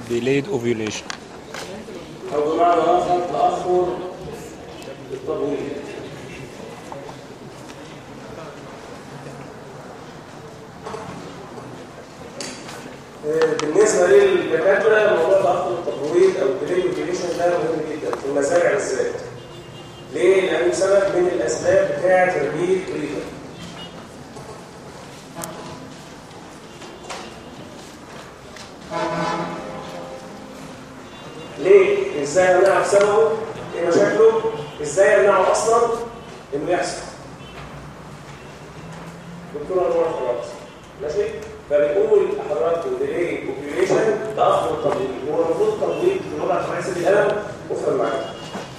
delayed ovulation او بمعنى اخر تاخر التبويض آه، بالنسبه للدكاتره موضوع تاخر التبويض او الديلي اوفيوليشن ده مهم جدا في المزارع بالذات ليه؟ لانه سبب من الاسباب بتاعه تربيه بريدر ليه؟ ازاي امنعه بسببه؟ ايه مشاكله؟ ازاي امنعه اصلا؟ انه يحصل. دكتور انور خلاص ماشي؟ فبنقول لحضراتكم ديلي اوبيوليشن تاخر التبويض هو المفروض التبويض في الوضع الطبيعي سيد القلم وافهم معايا.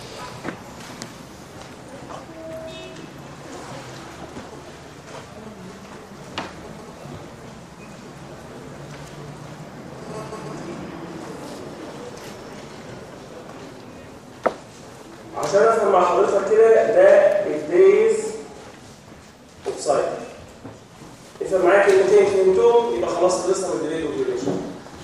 عشان افهم مع حضرتك كده ده الدايز اوف سايكل افهم معايا كلمتين فهمتهم يبقى خلاص خلصنا من الديلي اوبيوليشن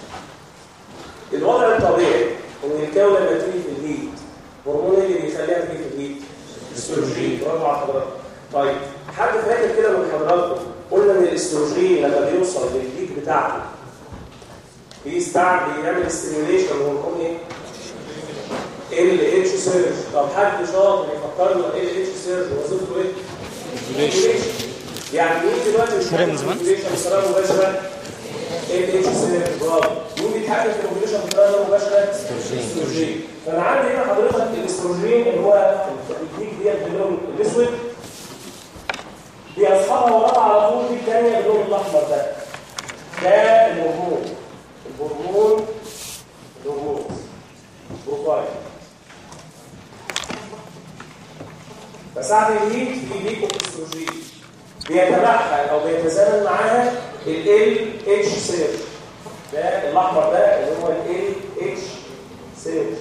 الوضع الطبيعي ان الكون لما تيجي في الهيت هرمون إيه اللي بيخليها تيجي في الهيت الاستروجين برافو على حضرتك طيب حد فاكر كده من حضراتكم قلنا ان الاستروجين لما بيوصل للبيك بتاعته بيستعمل بيعمل ستيميوليشن هرمون ايه ال اتش سيرج طب حد شاطر يفكرنا ال اتش سيرج وظيفته ايه ovulation يعني مين دلوقتي مش فرق من زمان؟ بطريقه مباشره ال اتش سيرج برافو مين بيتحكم في الاوفيليشن بطريقه مباشره الاستروجين فانا عندي هنا حضرتك الاستروجين اللي هو الديك ديت باللون الاسود بيصحبها وراها على طول دي الثانيه باللون الاحمر ده ده الهرمون الهرمون الهرمون بروفايل فساعة الهيت في ليكو استروجين بيتبعها او بيتزامن معاها ال اتش سيرج ده الاحمر ده اللي هو ال اتش سيرج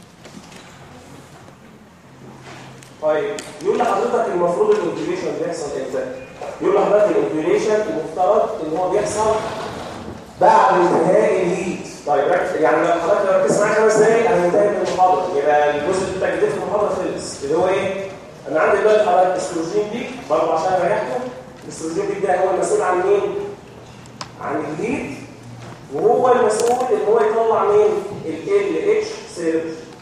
طيب يقول لحضرتك المفروض الاوبريشن بيحصل امتى يقول لحضرتك الاوبريشن المفترض ان هو بيحصل بعد انتهاء الهيت طيب ركز يعني لو حضرتك لو ركزت معايا خمس دقايق هننتهي من المحاضره يبقى الجزء اللي انت جديد في المحاضره خلص اللي هو ايه؟ انا عندي دلوقتي حضرتك استروجين ديك برضه عشان اريحكم الاستروجين ديك ده هو المسؤول عن مين؟ عن الهيت وهو المسؤول ان هو يطلع مين؟ ال اتش سيرج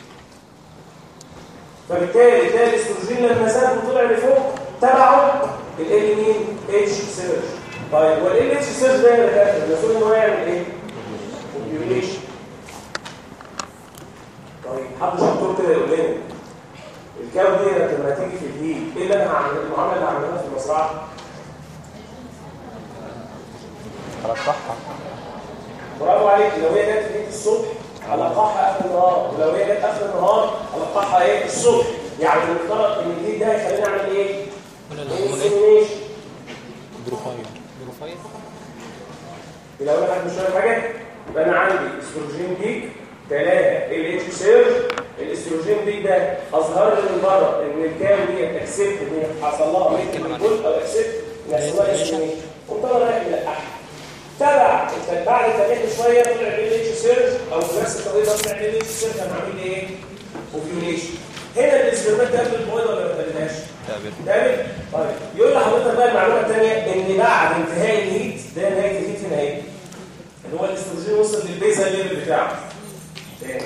فبالتالي تلاقي الاستروجين لما زاد وطلع لفوق تبعه ال مين؟ اتش سيرج طيب والال اتش سيرج ده يا دكاتره المسؤول ان هو يعمل ايه؟ اوبيوليشن طيب حد شطور كده يقول لنا الكاو دي لما تيجي في الهيت ايه اللي انا هعمل المعامله اللي هعملها في المزرعه؟ هلقحها برافو عليك لو هي جت في الصبح هلقحها اخر النهار ولو هي جت اخر النهار هلقحها ايه الصبح يعني المفترض ان الهيت ده هيخليني اعمل ايه؟ هنا الهرمون ايه انسيمينيشن بروفايل بروفايل لو انا حد مش فاهم حاجه يبقى انا عندي استروجين بيك تلاقي ال اتش سيرج الاستروجين بيك ده اظهر لي من بره ان الكام دي اكسبت ان حصل لها ميت او اكسبت ان حصل لها اسميشن قمت انا رايح ملقحها تبع بعد التاريخ شويه طلع ال اتش سيرج او في نفس الطريقه طلع ال اتش سيرج انا عامل ايه؟ اوفيوليشن هنا الاسبرمات ده قبل البويضه ولا ما تقابلهاش؟ تقابل تمام طيب يقول لحضرتك بقى المعلومه الثانيه ان بعد انتهاء الهيت ده نهايه الهيت هنا اهي اللي هو الاستروجين وصل للبيزا ليفل بتاعه تاني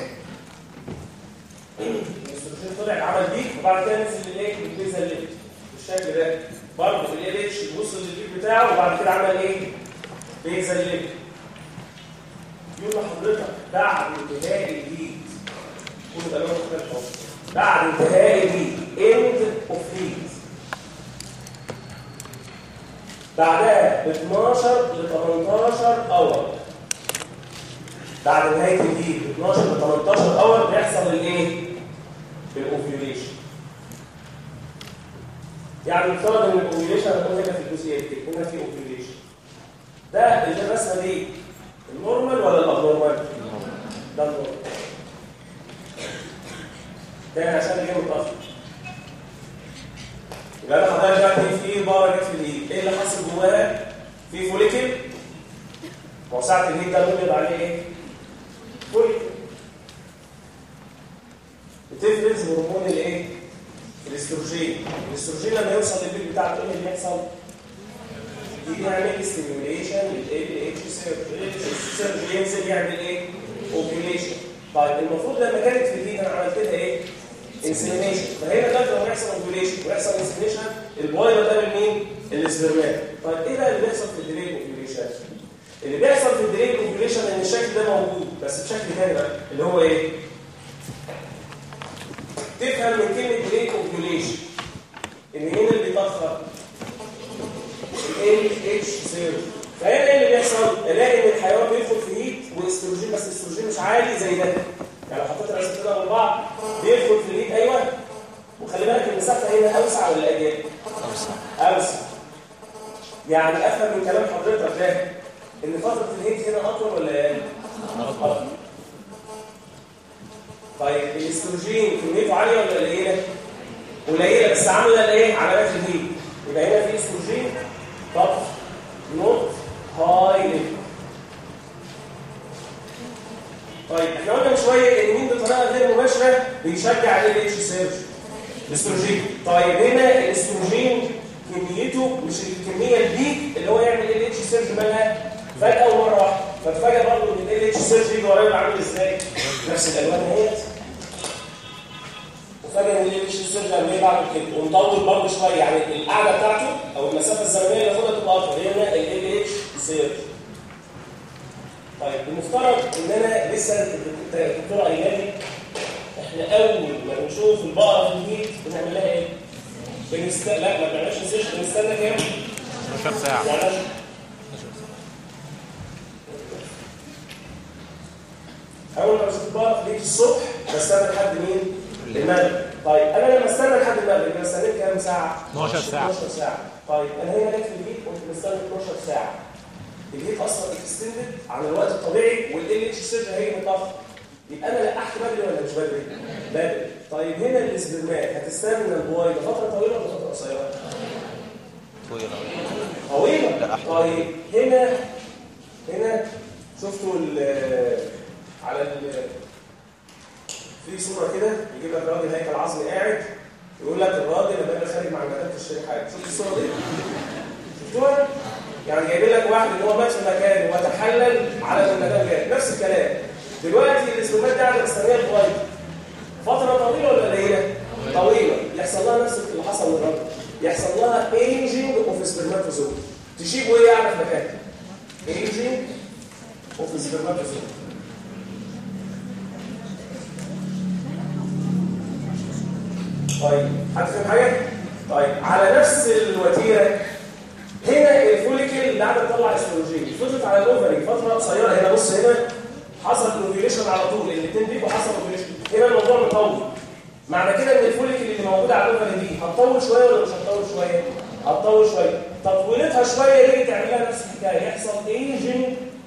الاستروجين طلع عمل بيك وبعد كده نزل للايه للبيزا ليفل بالشكل ده برضه ال اتش وصل للبيك بتاعه وبعد كده عمل ايه بيزا ليفل يقول لحضرتك بعد انتهاء الهيت كل ده لون مختلف اهو بعد انتهاء الهيت end of heat بعدها ب 12 ل 18 اور بعد نهايه الهيت ب 12 ل 18 اور بيحصل الايه الاوفيوليشن يعني نفترض ان الاوفيوليشن هتكون هنا في الجزئيه دي هنا في اوفيوليشن ده اللي الرسمه دي النورمال ولا الابنورمال ده النورمال تاني عشان جه متاخر يبقى انا حضرتك دلوقتي في باره جت في الايد ايه اللي حصل جواها في فوليكل ما هو ساعه الهيت ده بنقول عليه ايه فوليكل بتفرز هرمون الايه الاستروجين الاستروجين لما يوصل للبيت بتاعته ايه اللي بيحصل يعمل ستيميوليشن لل اتش سيرج ينزل يعمل ايه اوبيوليشن طيب المفروض لما كانت في الهيت انا عملت لها ايه انسيميشن فهنا ده لما يحصل اوبيوليشن ويحصل انسيميشن البويضه ده من مين الاسبرمات طيب ايه بقى اللي بيحصل في الديلي اوبيوليشن اللي بيحصل في الديلي اوبيوليشن ان الشكل ده موجود بس بشكل تاني بقى اللي هو ايه تفهم من كلمه ديلي اوبيوليشن ان مين اللي بيتاخر ال اتش 0 فهنا ايه اللي بيحصل الاقي ان الحيوان بيدخل في هيت واستروجين بس الاستروجين مش عالي زي ده يعني لو حطيت الرسم كده من بعض بيدخل في الهيت ايوه وخلي بالك المسافه هنا اوسع ولا اضيق اوسع اوسع يعني افهم من كلام حضرتك ده ان فتره الهيت هنا اطول ولا اقل اطول طيب الاستروجين كميته عاليه ولا قليله قليله بس عامله الايه علامات الهيت يبقى هنا في استروجين طب نوت هاي ليفل طيب احنا قلنا من شويه ان مين بطريقه غير مباشره بيشجع ال اتش سيرج الاستروجين طيب هنا الاستروجين كميته مش الكميه البيك اللي هو يعمل ال اتش سيرج مالها فجاه ومره واحده فتفاجئ برضه ان ال اتش سيرج يجي ورايا عامل ازاي نفس الالوان اهيت وفجاه ان ال اتش سيرج عمال بعمل كده ونطول برضه شويه يعني القعده بتاعته او المسافه الزمنيه اللي المفروض تبقى اطول هي هنا ال اتش سيرج طيب المفترض ان انا لسه الدكتوره قايله لي احنا اول ما بنشوف البقره في الهيت بنعمل لها ايه؟ بنست... لا ما بنعملش سيشن بنستنى كام؟ 12 ساعة يعني اول ما بشوف البقره في الهيت الصبح بستنى لحد مين؟ المغرب طيب انا لما استنى لحد المغرب يبقى استنيت كام ساعه؟ 12 ساعة 12 ساعه طيب انا هنا جيت في الهيت كنت مستني 12 ساعه الهيت اصلا اكستندد عن الوقت الطبيعي والال اتش سيرج هيجي متاخر يبقى انا لقحت بدري ولا مش بدري؟ بدري طيب هنا الاسبرمات هتستنى البويضه فتره طويله ولا فتره قصيره؟ طويلة طويله لا، أحسن. طيب هنا هنا شفتوا ال- على ال في صوره كده يجيب لك راجل هيكل عظمي قاعد يقول لك الراجل لما يبقى خارج مع المدام تشتري حاجه شفت الصوره دي؟ شفتوها؟ يعني جايبين لك واحد ان هو مات في مكان وتحلل على ما المدام جات نفس الكلام دلوقتي الاسبرمات دي قاعده مستنيه البويضه فتره طويله ولا قليله؟ طويله يحصل لها نفس اللي حصل للراجل يحصل لها ايجنج اوف سبرماتوزوم تشيب وهي قاعده في مكانها ايجنج اوف سبرماتوزوم طيب هتفهم حاجه؟ طيب على نفس الوتيره هنا الفوليكل اللي قاعده تطلع استروجين فضلت على الاوفري فتره قصيره هنا بص هنا حصل اوفيليشن على طول الاثنين بيبقوا حصل اوفيليشن هنا الموضوع مطول معنى كده ان الفوليكل اللي موجوده على الاوفري دي هتطول شويه ولا مش هتطول شويه؟ هتطول شويه تطويلتها شويه ليه تعمل لها نفس الحكايه يحصل ايجنج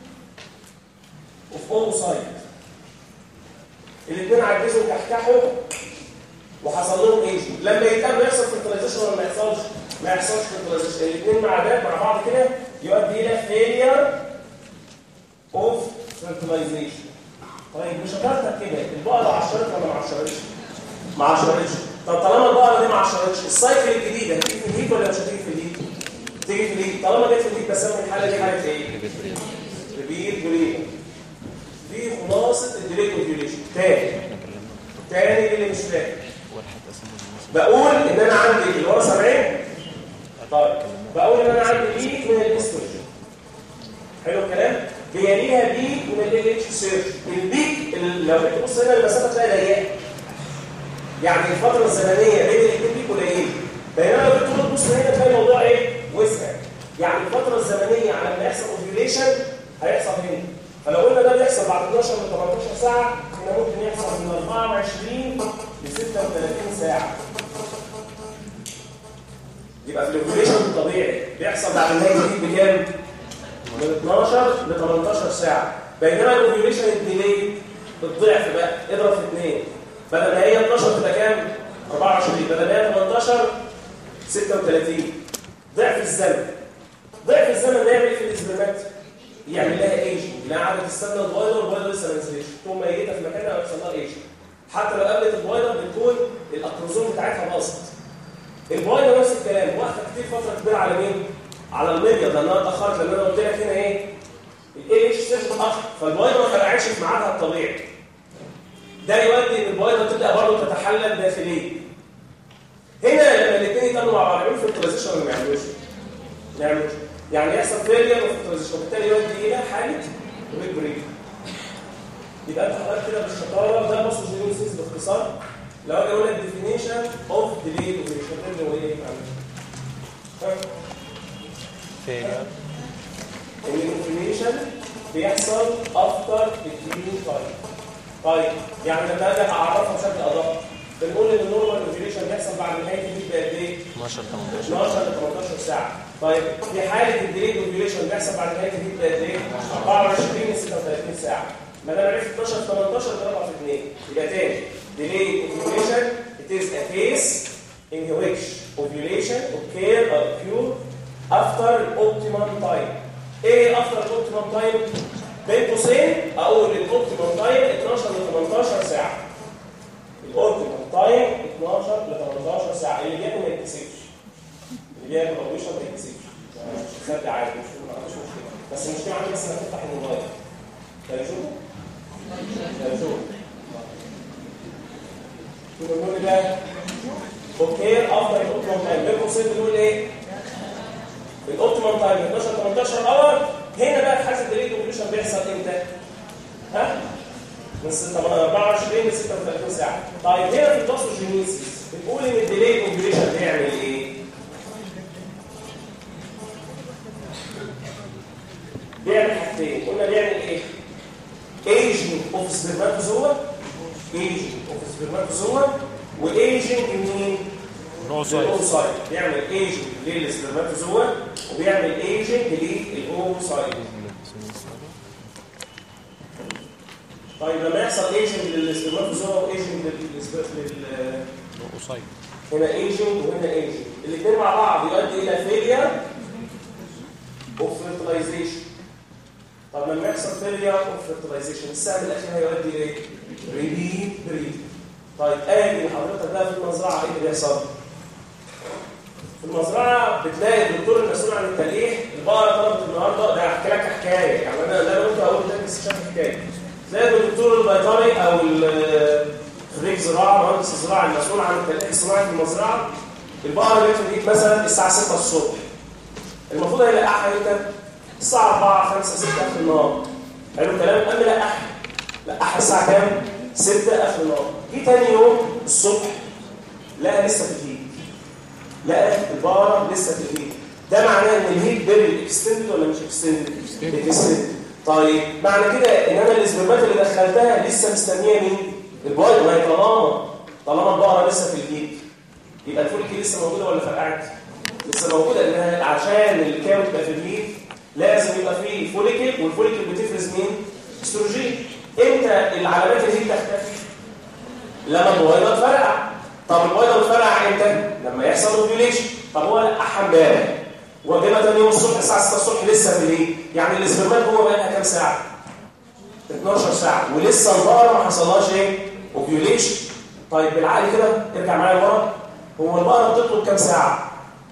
اوف اوسايت الاثنين عجزوا وكحكحوا وحصل لهم ايجنج لما يتقابلوا يحصل فيرتلايزيشن ولا ما يحصلش؟ ما يحصلش فيرتلايزيشن الاثنين مع ده مع بعض كده يؤدي الى فيلير اوف فيرتلايزيشن طيب بشطارتك كده البقره عشرت ولا ما عشرتش؟ ما عشرتش طب طالما البقره دي ما عشرتش السايكل الجديده هتيجي في الهيت ولا مش هتيجي في الهيت؟ تيجي في الهيت طالما جت في الهيت بسمي الحاله دي حاله ايه؟ ريبيت بريد دي خلاصه الديليت اوفيوليشن تاني تاني اللي مش فاهم بقول ان انا عندي اللي ورا 70 طيب بقول ان انا عندي بيك من الاستروجين حلو الكلام بيليها بيك من ال اتش سيرش البيك اللي لو انت تبص هنا المسافه تلاقي ضيقه يعني الفتره الزمنيه بين الاثنين بيك قليله بينما لو انت تبص هنا تلاقي الموضوع ايه وسع يعني الفتره الزمنيه على ما يحصل اوفيوليشن هيحصل هنا فلو قلنا ده بيحصل بعد 12 ل 18 ساعه هنا ممكن يحصل من 24 ل 36 ساعه يبقى في الاوفيوليشن الطبيعي بيحصل بعد نهايه الهيت بكام؟ من 12 ل 18 ساعه بينما الاوفيوليشن الديلي الضعف بقى اضرب في 2 بدل ما هي 12 تبقى كام؟ 24 بدل ما هي 18 36 ضعف الزمن ضعف الزمن ده يعمل ايه في الاسبرمات؟ يعمل لها ايجنج لا قاعده تستنى البويلر والبويلر لسه ما نزلتش تقوم ميته في مكانها ويحصل لها ايجنج حتى لو قابلت البويلر بتكون الاكروزوم بتاعتها باظت البويلر نفس الكلام واقفه كتير فتره كبيره على مين؟ على الميديا لانها اتاخرت لان انا قلت لك هنا ايه؟ الاي اتش سيرش متاخر فالبويلر ما فرقعتش في ميعادها الطبيعي ده يؤدي ان البويلر تبدا برضه تتحلل داخليا هنا لما الاثنين يتقابلوا مع بعض يعملوا فلتراليزيشن ولا ما يعملوش؟ ما يعملوش يعني يحصل فيلير وفلتراليزيشن وبالتالي يؤدي الى حاله بريك بريك يبقى انت حضرتك كده بالشطاره ده باثوجينيسيس باختصار لو اجي اقول لك ديفينيشن اوف ديلي اوبريشن اللي هو ايه فيلير ان الانفليشن بيحصل افتر الكلين تايم طيب يعني لما اجي اعرفها بشكل ادق بنقول ان النورمال انفليشن بيحصل بعد نهايه الهيت بقد ايه 12 18 12 ل 18 ساعه طيب في حاله الديلي اوبريشن بيحصل بعد نهايه الهيت بقد ايه 24 ل 36 ساعه ما دام عرفت 12 ل 18 ضربها في 2 يبقى تاني delay ovulation it is a case in which ovulation occur or occur after optimum time ايه after optimum time بين قوسين اقول الاوبتيمم تايم 12 ل 18 ساعه الاوبتيمم تايم 12 ل 18 ساعه اللي بياكل ما يتكسفش اللي بياكل او بيشرب ما يتكسفش مش خد عادي مش مش مشكله بس المشكله عندي بس انك تفتح الموبايل تلفزيون تلفزيون بنقول ده اوكي افضل الاوبتيمم تايم بين قوسين بنقول ايه الاوبتيمم تايم 12 18 اور هنا بقى في حاله الديليت اوبريشن بيحصل امتى ها من 24 ل 36 ساعه طيب هنا في الباثوجينيسيس بنقول ان الديليت اوبريشن بيعمل ايه بيعمل حاجتين قلنا بيعمل ايه ايجنج اوف سبرماتوزوا ايجنج اوف سبرماتوزوا وايجنج مين نوصايت للاوسايد بيعمل ايجنج للسبرماتوزوا وبيعمل ايجنج للاوسايد طيب لما يحصل ايجنج للسبرماتوزوا وايجنج لل نوصايت هنا ايجنج وهنا ايجنج الاثنين مع بعض يؤدي الى فيلير اوف فيرتلايزيشن طب لما يحصل فيلير اوف فيرتلايزيشن السهم الاخير هيؤدي الى ايه ريبيت بريد طيب ادي حضرتك بقى في المزرعه ايه اللي بيحصل في المزرعه بتلاقي الدكتور المسؤول عن التلقيح البقره طلبت النهارده ده هحكي لك حكايه يعني انا ده لو انت اقول لك بس شاف حكايه تلاقي الدكتور البيطري او ال- خريج زراعه مهندس الزراعه المسؤول عن التلقيح الصناعي في المزرعه البقره جت تجيب مثلا الساعه 6 الصبح المفروض هيلقحها امتى؟ الساعه 4 5 6 اخر النهار حلو الكلام قام لقحها لقحها الساعه كام؟ 6 اخر النهار جه تاني يوم الصبح لقى لسه في الهيت لقى البقره لسه في الهيت ده معناه ان الهيت بيري اكستندد ولا مش اكستندد؟ اكستندد طيب معنى كده ان انا الاسبرمات اللي دخلتها لسه مستنيه مين؟ البقره ما هي طالما طالما البقره لسه في الهيت يبقى الفوليكل لسه موجوده ولا فرقعت؟ لسه موجوده لانها عشان الكاو تبقى في الهيت لازم يبقى فيه فوليكل والفوليكل بتفرز مين؟ استروجين امتى العلامات اللي هي تختفي؟ لما البويضه تفرقع طب البويضه بتفرقع امتى؟ لما يحصل اوفيوليشن طب هو لقحها امبارح وجينا تاني يوم الصبح الساعه 6 الصبح لسه في الهيت يعني الاسبرمات جوه بقى لها كام ساعه؟ 12 ساعه ولسه البقره ما حصلهاش ايه؟ اوفيوليشن طيب بالعقل كده ارجع معايا لورا هو البقره بتطلب كام ساعه؟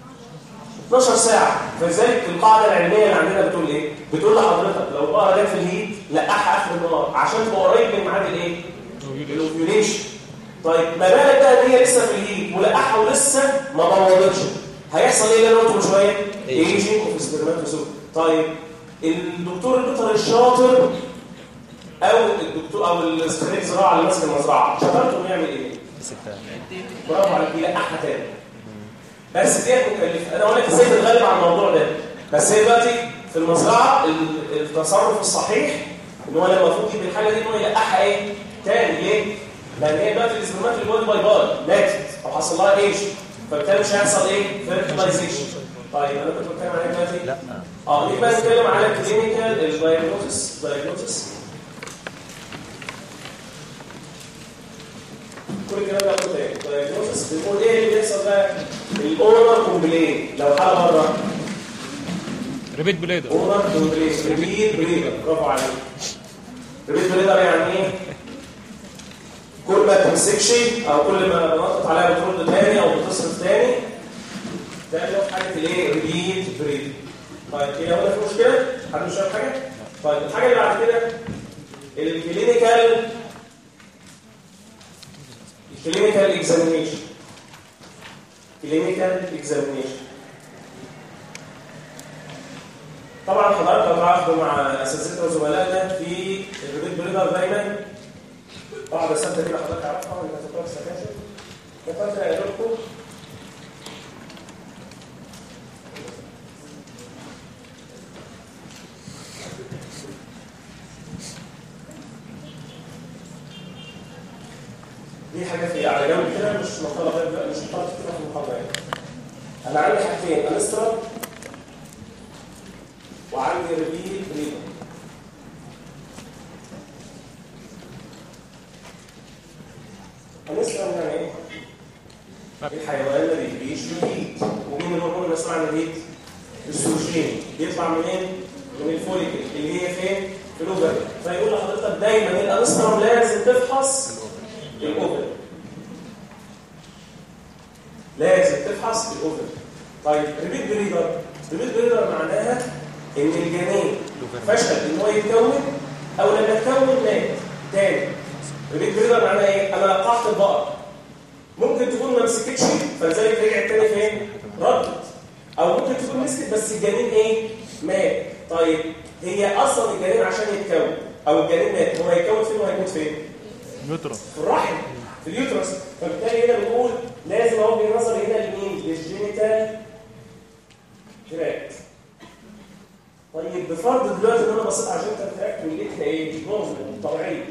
12 ساعة فلذلك القاعدة العلمية اللي عندنا بتقول ايه؟ بتقول لحضرتك لو البقرة جت في الهيت لقحها اخر النهار عشان تبقى قريب من ميعاد الايه؟ الاوفيوليشن طيب ما بالك بقى ان هي لسه في الهيت ولقحها ولسه ما بوظتش هيحصل ايه اللي انا قلته من شويه؟ ايجنج اوف سبرماتوزوم طيب الدكتور البيطري الشاطر او الدكتور او الخريج زراعه اللي ماسك المزرعه شطارته انه يعمل ايه؟ ستة برافو عليك يلقحها تاني بس ديت مكلفه انا اقول لك ازاي تتغلب على الموضوع ده بس هي دلوقتي في المزرعه ال- التصرف الصحيح ان هو لما المفروض يجيب الحاجه دي ان هو يلقحها ايه تاني ليه لان هي دلوقتي الاسبرمات اللي جوه باي باي ماتت او حصل لها ايش فبالتالي مش هيحصل ايه فيرتلايزيشن طيب انا كنت بتكلم على ايه دلوقتي لا اه نيجي بقى نتكلم على الكلينيكال الدايجنوستس دايجنوستس كل الكلام ده قلته تاني دايجنوستس بنقول ايه اللي بيحصل بقى الاونر كومبلين لو حاله بره ريبيت بليدر اونر تو ريبليس ريبيت بريدر برافو عليك ريبيت بريدر يعني ايه كل ما تمسكش او كل ما بنقط عليها بترد تاني او بتصرف تاني ده اللي هو في حاله الايه ريبيت بريدر طيب كده هنا في مشكله حد مش فاهم حاجه طيب الحاجه اللي بعد كده الكلينيكال الكلينيكال اكزامينيشن كلينيكال اكزامينيشن طبعا حضرتك هتعاقبوا مع اساتذتنا وزملائنا في الريبيت بريدر دايما بعض الاساتذه كده حضرتك عارفها ولا هتقرا السكاشن فكرت اقول لكم دي حاجه في على جنب كده مش مقاله غير مش مقاله كده في المحاضره يعني انا عندي حاجتين انسترا وعندي ريبيت بريدر انسترا يعني ايه؟ الحيوان ما بيجيش يبيت ومين الهرمون المسؤول عن البيت؟ الاستروجين بيطلع منين؟ من الفوليكل اللي هي فين؟ في الاوفر فيقول لحضرتك دايما الانسترا لازم تفحص الاوفر لازم تفحص الاوفر طيب ريبيت بريدر ريبيت بريدر معناها ان الجنين فشل ان هو يتكون او لما يتكون مات تاني ريبيت بريدر معناها ايه انا لقحت البقر ممكن تكون ما مسكتش فلذلك رجعت تاني فين ردت او ممكن تكون مسكت بس الجنين ايه مات طيب هي اصلا الجنين عشان يتكون او الجنين مات هو هيتكون فين وهيموت فين يوترا في الرحم في اليوترس فبالتالي هنا بنقول لازم اوجه نظري هنا لمين للجينيتال تراكت طيب بفرض دلوقتي ان انا بصيت على الجينيتال تراكت ولقيتها ايه نورمال طبيعيه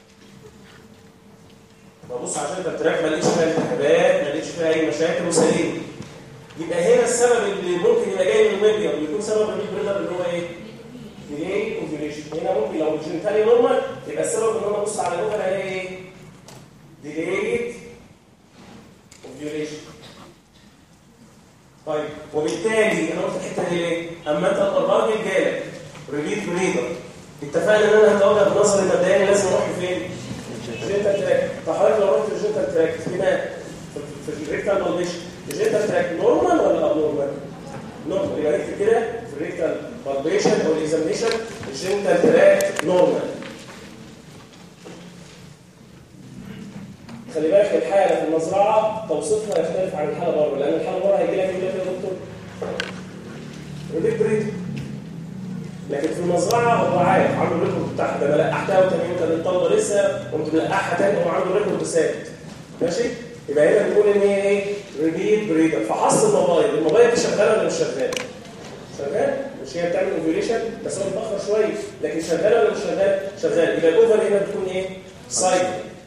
ببص على الجينيتال تراكت ما لقيتش فيها التهابات ما لقيتش فيها اي مشاكل وسليم يبقى هنا السبب اللي ممكن يبقى جاي من الميديا ويكون سبب الريد بريدر اللي هو ايه ديلي اوفيوليشن هنا ممكن لو الجينيتالي نورمال يبقى السبب ان انا ابص على الاوفر الاقي ايه delayed ovulation طيب وبالتالي انا قلت الحته دي ليه؟ اما انت الراجل جالك ريبيت بريدر اتفقنا ان انا هتواجه بنظري مبدئيا لازم اروح فين؟ الجنتال تراك فحضرتك لو رحت الجنتال تراك هنا في في الريكتال بالبيشن الجنتال تراك نورمال ولا ابنورمال؟ نورمال يبقى نكتب كده في الريكتال بالبيشن او الاكزامينشن الجنتال تراك نورمال خلي بالك الحاله في المزرعه توصيفها يختلف عن الحاله بره لان الحاله بره هيجي لك يقول لك يا دكتور ريبيت بريد لكن في المزرعه هو عارف عنده الريكورد بتاعها ده انا لقحتها وتاني كانت الطلبه لسه قمت ملقحها تاني هو عنده الريكورد ثابت ماشي يبقى هنا بنقول ان هي ايه ريبيت بريدر فحص الموبايل الموبايل دي شغاله ولا مش شغاله شغال مش هي بتعمل اوفيوليشن بس هو متاخر شويه لكن شغاله ولا مش شغال شغال يبقى الاوفر هنا بتكون ايه سايكل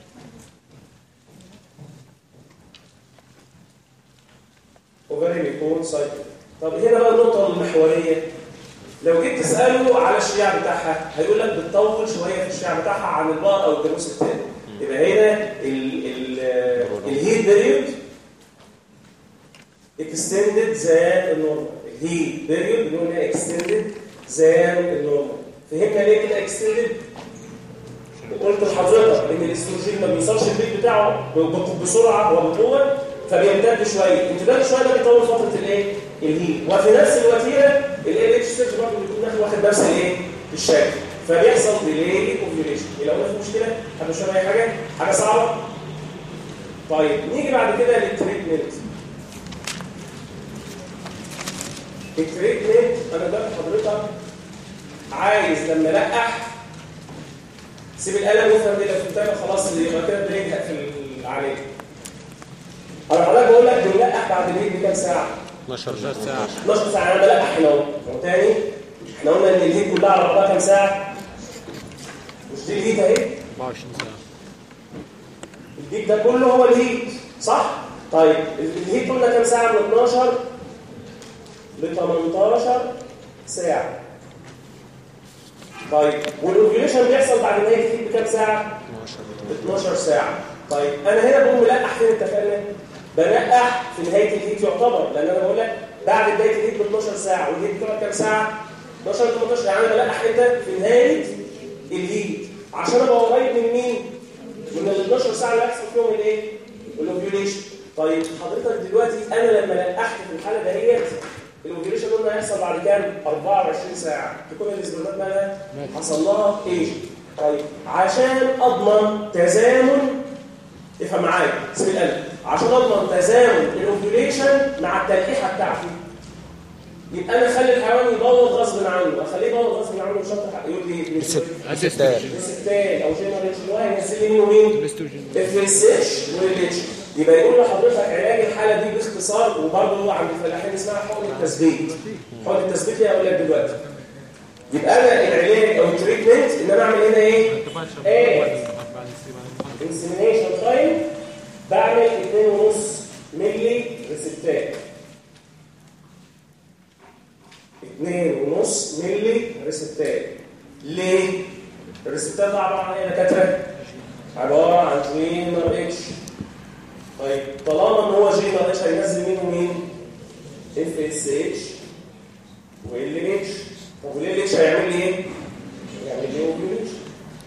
اوفرين يكون سايكل طب هنا بقى النقطه المحوريه لو جيت تساله على الشياع بتاعها هيقول لك بتطول شويه في الشياع بتاعها عن البقر او الجاموس الثاني يبقى هنا الهيت بيريود اكستندد زان النورمال الهيت بيريود بنقول هنا اكستندد زان النورمال فهمنا ليه كده اكستندد قلت لحضرتك ان الاستروجين ما بيوصلش البيك بتاعه بسرعه وبقوه فبيمتد شويه امتداد شويه ده بيطول فتره الايه الهيت وفي نفس الوتيره ال اتش سيرج برضه بيكون داخل واخد نفس الايه الشكل فبيحصل ديلي اوفيوليشن لو في مشكله حد مش فاهم اي حاجه حاجه صعبه طيب نيجي بعد كده للتريتمنت التريتمنت انا دلوقتي حضرتك عايز لما لقح سيب القلم وافهم دي لو فهمتها خلاص يبقى كده بريك هقفل عليه انا حضرتك بقول لك بنلقح بعد الهيت بكام ساعه 12 ساعة 12 ساعه انا بلقح هنا اهو تاني احنا قلنا ان الهيت كلها على بعضها كام ساعه مش دي الهيت اهي 24 ساعة الهيت ده كله هو الهيت صح طيب الهيت قلنا كام ساعه من 12 ل 18 ساعه طيب والاوفيوليشن بيحصل بعد نهايه الهيت بكام ساعه 12 12 ساعة طيب أنا هنا بقوم ملقح فين اتفقنا؟ بلقح في نهاية الهيت يعتبر لأن أنا بقول لك بعد بداية الهيت ب 12 ساعة والهيت بتقعد كام ساعة؟ 12 18 يعني انا بلقح امتى في نهايه الهيت عشان ابقى قريب من مين من ال 12 ساعه اللي هيحصل فيهم الايه الاوفيوليشن طيب حضرتك دلوقتي انا لما لقحت في الحاله دهيت الاوفيوليشن قلنا هيحصل بعد كام 24 ساعه تكون الاسبرمات مالها حصل لها ايه طيب عشان اضمن تزامن افهم معايا سيب القلب عشان اضمن تزامن الاوفيوليشن مع التلقيحه بتاعتي يبقى انا اخلي الحيوان يبوظ غصب عنه اخليه يبوظ غصب عنه مش شرط يقول لي ستات ستات او جنرال اتش واي هينزل لي مين ومين الاستروجين اف اس اتش والاتش يبقى يقول لحضرتك علاج الحاله دي باختصار وبرضه هو عند الفلاحين اسمها حقن التثبيت حقن التثبيت اللي هقول لك دلوقتي يبقى انا العلاج او التريتمنت ان انا اعمل هنا ايه؟ ايه؟ انسيمينيشن تايم بعمل 2.5 مللي ريسبتات 2.5 مللي ريسبتات ليه؟ الريسبتات عباره عن ايه يا دكاتره؟ عباره عن جينر اتش طيب طالما ان هو جينر اتش هينزل مين ومين؟ اف اس اتش وال اتش طب والال اتش هيعمل لي ايه؟ هيعمل لي اوفيوليشن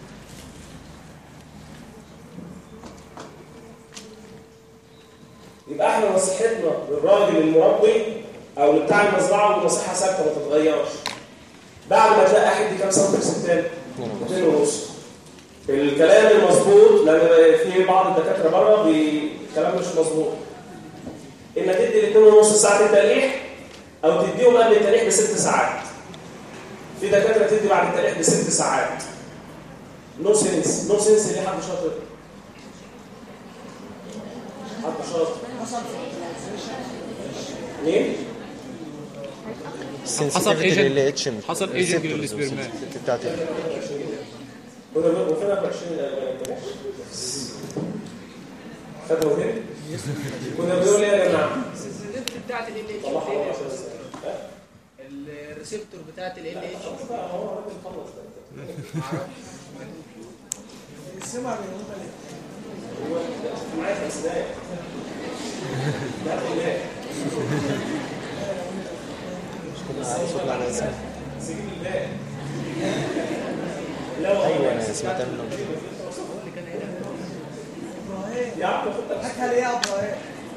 يبقى احنا نصيحتنا للراجل المربي او بتاع المزرعه ونصيحه ثابته ما تتغيرش بعد ما تلاقي حد كام سنتي ستان 2 ونص الكلام المظبوط لان في بعض الدكاتره بره بي- الكلام مش مظبوط انك تدي الاثنين ونص ساعه التلقيح او تديهم قبل التلقيح بست ساعات في دكاتره تدي بعد التلقيح بست ساعات نو سنس نو سنس ليه حد شاطر حد شاطر مين؟ حصل agent- اللي اتش حصل agent للسبرمات. بتاعت كنا بنقول فين 20 الالوان خدوا هنا كنا بنقول ايه يا جماعه السنسيتيفيتي بتاعت ال ال طلعها بره اتش عشان أسأل. ها؟ الريسبتور بتاعت ال ال اتش خلاص بقى هو الراجل خلص ده. هو معايا في السداية. لا بالله. صوت على اسمه سجن الله. لا والله. ايوه انا سمعتها منه يا عم خد بالك. حكى ليه يا ابراهيم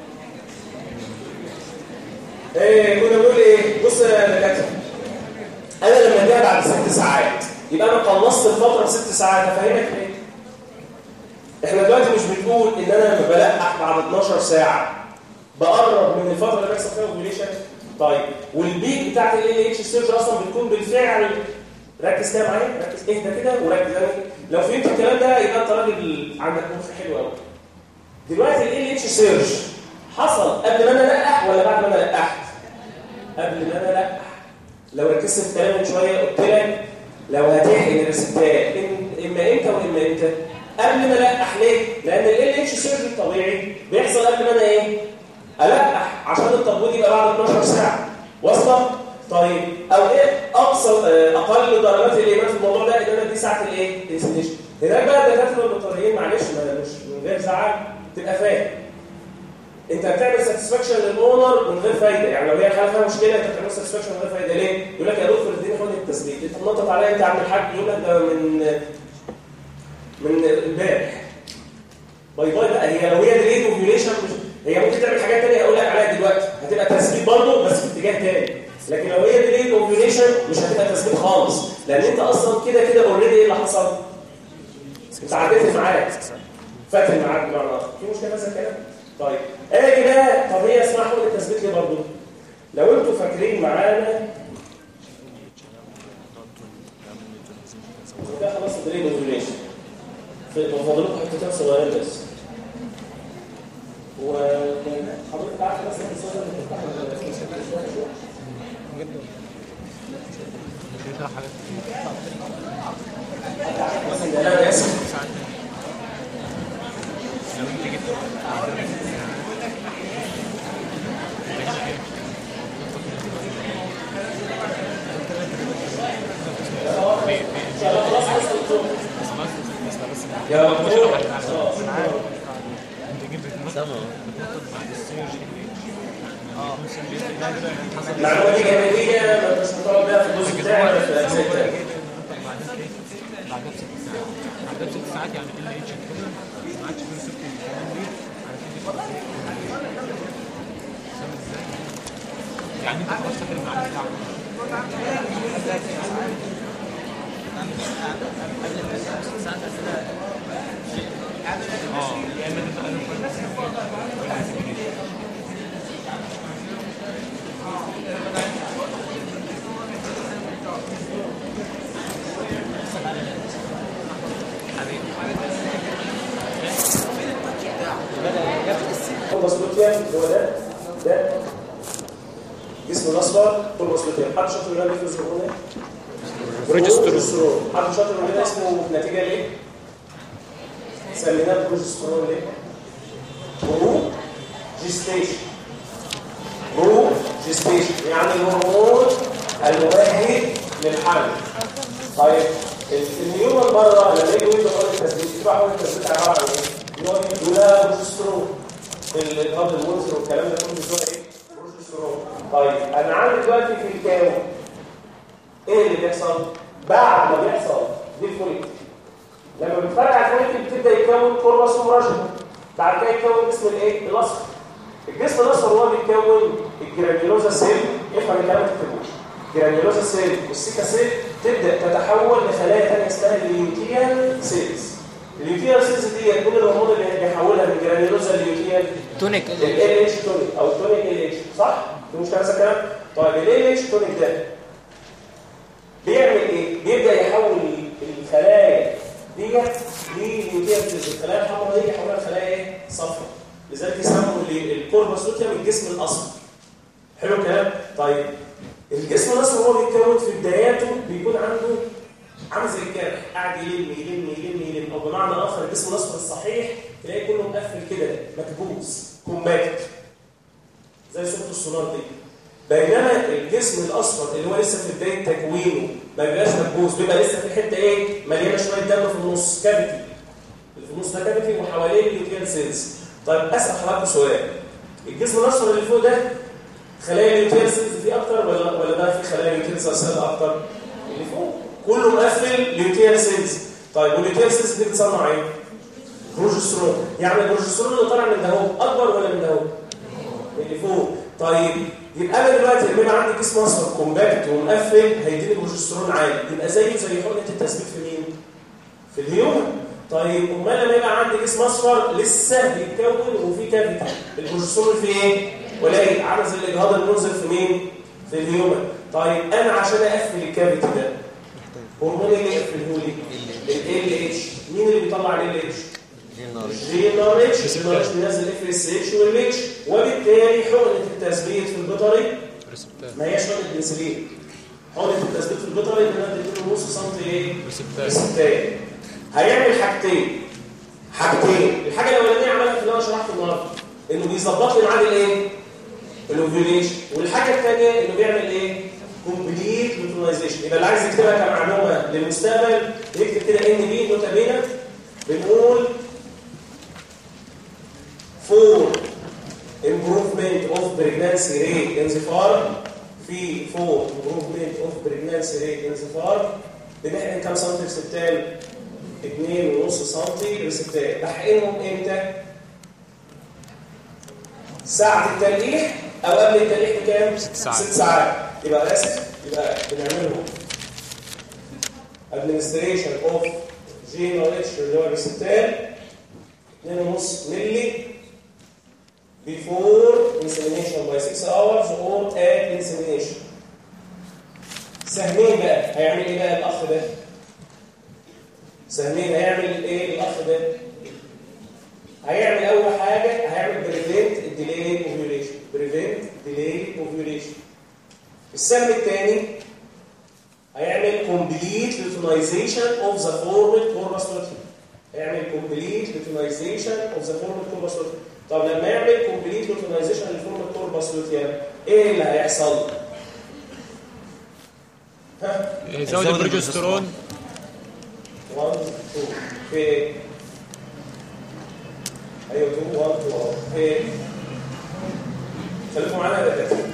ايه كنا بنقول ايه بص يا دكاتره انا لما اديها بعد ست ساعات يبقى انا خلصت الفتره بست ساعات افهمك ليه احنا دلوقتي مش بنقول ان انا لما بلقح بعد 12 ساعه بقرب من الفتره اللي بيحصل فيها اوفيليشن طيب والبيك بتاعت ال اتش سيرج اصلا بتكون بالفعل ركز كده معايا ركز اهدى كده وركز يعني لو فهمت الكلام ده يبقى انت راجل عندك مخ حلو قوي دلوقتي ال اتش سيرج حصل قبل ما انا القح ولا بعد ما انا لقحت قبل ما انا القح لو ركزت في الكلام من شويه قلت لك لو هتحقن الريسبتات إم- اما امتى واما امتى قبل ما القح ليه لان ال اتش سيرج الطبيعي بيحصل قبل ما انا ايه القح عشان التبويض يبقى بعد 12 ساعه واصله طيب او ايه اقصى آه، اقل درجات الايمان في الموضوع ده ان انا دي ساعه الايه الانسينيشن هناك بقى الدكاتره البيطريين معلش ما- مش من غير زعل تبقى فاهم انت بتعمل ساتسفاكشن للاونر من غير فايده يعني لو هي حاله فيها مشكله انت بتعمل ساتسفاكشن من غير فايده ليه يقول لك يا دكتور اديني حقن التثبيت انت منطط عليا انت يا عم الحاج يقول لك ده من من امبارح باي باي بقى هي لو هي ديليد اوفيوليشن مش هي ممكن تعمل حاجات ثانيه اقول لك عليها دلوقتي هتبقى تثبيت برضه بس في اتجاه ثاني لكن لو هي ديليد اوفيوليشن مش هتبقى تثبيت خالص لان انت اصلا كده كده اوريدي ايه اللي حصل انت عديت معاك فاتن معاك بمعنى اخر في مشكله مثلا كده طيب اجي بقى طب هي اسمها حقن التثبيت ليه برضه لو انتوا فاكرين معانا ده خلاص الدليل اوفيوليشن فاضلكم حتتين صغيرين بس وحضرتك عارف مثلا الصوره اللي بتفتح مثلا انا اسف يا دكتور خلاص سامع المعلومه دي جانبيه ما انتش مطالب بيها في الجزء بتاعي ولا في الاجزاء الثانيه بعدها بست ساعات بعدها بست ساعات يعني ال اتش كده ما عادش فيه ريسبتور الكلام دي فاهم ازاي؟ يعني انت خلاص فاكر الميعاد بتاعك اه يا اما تبقى له كوربس لوتيان هو ده ده جسم الاصفر كوربس لوتيان حد شاطر ولا بيفرز الهرمون بروجسترون حد شاطر ولا اسمه نتيجه ليه؟ سميناه بروجسترون ليه؟ برو جيستيشن برو جيستيشن يعني الهرمون الممهد للحمل طيب النيومن بره لما يجي يقول حول التثبيت يبقى حول التثبيت عباره عن ايه؟ ان هو يقولها بروجسترون الهضم المنزل والكلام ده كله بتوع ايه؟ بروجسترون طيب انا عندي دلوقتي في الكاو ايه اللي بيحصل؟ بعد ما بيحصل دي الفوليك لما بتفرقع الفوليك بتبدا يتكون كوربس ومراجل بعد كده يتكون جسم الايه؟ الاصفر الجسم الاصفر هو بيتكون الجرانيولوزا سيل افهم الكلام تكتبوش جرانيولوزا سيل والسيكا سيل تبدا تتحول لخلايا ثانيه اسمها اليوتيال سيلز اليوتيال سيلز دي كل الهرمون اللي بيحولها من جرانيولوزا لليوتيال تونيك ال اتش تونيك او التونيك ال اتش صح؟ دي مش كده الكلام؟ طيب ال اتش تونيك ده بيعمل ايه؟ بيبدا يحول الخلايا ديت لليوتيال سيلز الخلايا الحمراء دي يحولها لخلايا ايه؟ صفراء لذلك يسموا الكوربس لوتيوم الجسم الاصفر حلو الكلام؟ طيب الجسم الاصفر هو بيتكون في بداياته بيكون عنده عامل زي الجرح قاعد يلم يلم يلم يلم او بمعنى اخر الجسم الاصفر الصحيح تلاقيه كله مقفل كده مكبوس كومباكت زي صوره السونار دي بينما الجسم الاصفر اللي هو لسه في بدايه تكوينه ما بيبقاش مكبوس بيبقى لسه في حته ايه مليانه شويه دم في النص كافيتي في النص ده كافيتي وحواليه اليوتيال سيلز طيب اسال حضراتكم سؤال الجسم الاصفر اللي فوق ده خلايا اليوتيال سيلز فيه اكتر ولا ولا ده في خلايا اليوتيال سيلز اكتر اللي فوق كله مقفل ليوتيال سيلز طيب والليوتيال سيلز دي بتصنع ايه بروجسترون يعني البروجسترون اللي طالع من ده هو اكبر ولا من ده هو اللي فوق طيب يبقى انا دلوقتي لما يبقى عندي جسم اصفر كومباكت ومقفل هيديني بروجسترون عالي يبقى زيه زي حقنه التثبيت في مين في الهيومن طيب امال لما يبقى عندي جسم اصفر لسه بيتكون وفي كافيتي البروجسترون في ايه قليل عامل زي الاجهاض المنزل في مين في الهيومن طيب انا عشان اقفل الكافيتي ده هرمون اللي يقفله لي ال اتش مين اللي بيطلع ال اتش جي ان ار اتش ان ار اتش بينزل اف اس اتش والاتش وبالتالي حقنه التثبيت في البطري ما هياش حقنه الانسولين حقنه التثبيت في البطري بندي نص سم ايه ريسبتايه هيعمل حاجتين حاجتين الحاجه الاولانيه عملها في اللي انا شرحته النهارده انه بيظبط لي ميعاد الايه الاوفيوليشن والحاجه الثانيه انه بيعمل ايه كومبليت لوتيلايزيشن يبقى اللي عايز يكتبها كمعلومه للمستقبل يكتب كده ان بي نوتا بينا بنقول for improvement of pregnancy rate in the farm في for improvement of pregnancy rate in the farm بنحقن كام سنتي ريسبتال 2.5 سنتي ريسبتال بحقنهم امتى ساعة التلقيح او قبل التلقيح بكام 6 ساعات. 6 ساعات يبقى اسف يبقى بنعملهم administration of GnRH اللي هو الريسبتال 2.5 مللي before insemination by 6 hours or at insemination سهمين بقى هيعمل ايه بقى الاخ ده سهمين هيعمل ايه الاخ ده هيعمل اول حاجه هيعمل بريفنت الديلي اوفيوليشن بريفنت ديلي اوفيوليشن السهم الثاني هيعمل كومبليت لوتينايزيشن اوف ذا فورمال كوربس لوتين هيعمل كومبليت لوتينايزيشن اوف ذا فورمال كوربس لوتين طب لما يعمل كومبليت لوتينايزيشن للفورمال كوربس لوتين ايه اللي هيحصل ها يزود البروجسترون 1 2 في ايه ايوه 2 1 2 اهو في ايه خليكم معانا يا دكاتره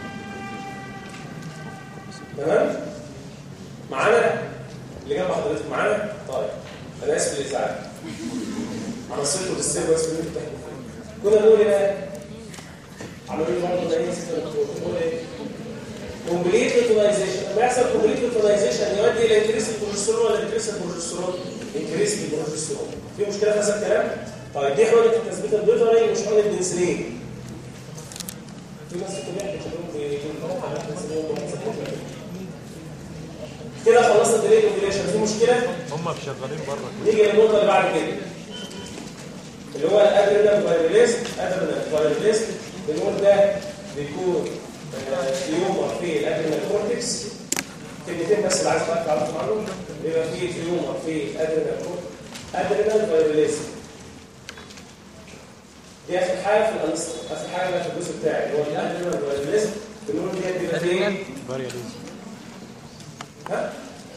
تمام معانا اللي جنب حضرتك معانا طيب انا اسف للازعاج انا وصلت للسير واسف ان انتوا بتحكوا فيه. كنا بنقول ايه بقى عملوا لي برضه ده ايه بنقول ايه كومبليت يوتيلايزيشن لما يحصل كومبليت يوتيلايزيشن يؤدي الى انكريس البروجسترون ولا انكريس البروجسترون انكريس البروجسترون في مشكله في هذا الكلام طيب دي حقنه التثبيت البيطري مش حقنه بنسلين في ناس كتير بتشوفهم بيتكلموا على البنسلين كده خلصنا الديلي اوبريشن في مشكله هم شغالين بره نيجي للنقطه اللي بعد كده اللي هو الادرينال فايرليست ادرينال فايرليست بنقول ده بيكون آه، تيومر في الادرينال كورتكس كلمتين بس اللي عايز بقى تعرفوا عنه بيبقى فيه تيومر في الادرينال كورتكس ادرينال فايرليست دي اخر حاجه في الانس اخر حاجه بقى في الجزء بتاعي اللي هو الادرينال فايرليست بنقول دي بيبقى فيه ها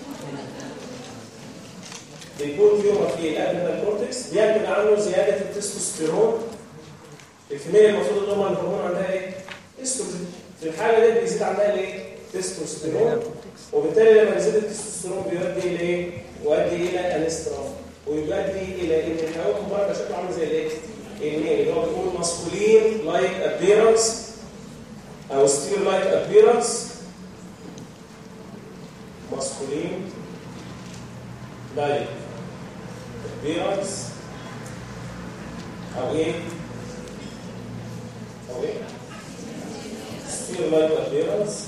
بيكون تيومر في الادرينال كورتكس بينتج عنه زياده التستوستيرون الفيميل المفروض ان هم الهرمون عندها ايه؟ استروجين في الحاله دي بيزيد عندها الايه؟ تستوستيرون وبالتالي لما يزيد التستوستيرون بيؤدي الى ايه؟ يؤدي الى انسترام ويؤدي الى ان الحيوان المبارك شكله عامل زي الايه؟ الميل اللي هو بيكون ماسكولين لايك ابيرنس او ستير لايك ابيرنس ماسكولين لايك ابيرنس او ايه او ايه ستير لايك ابيرنس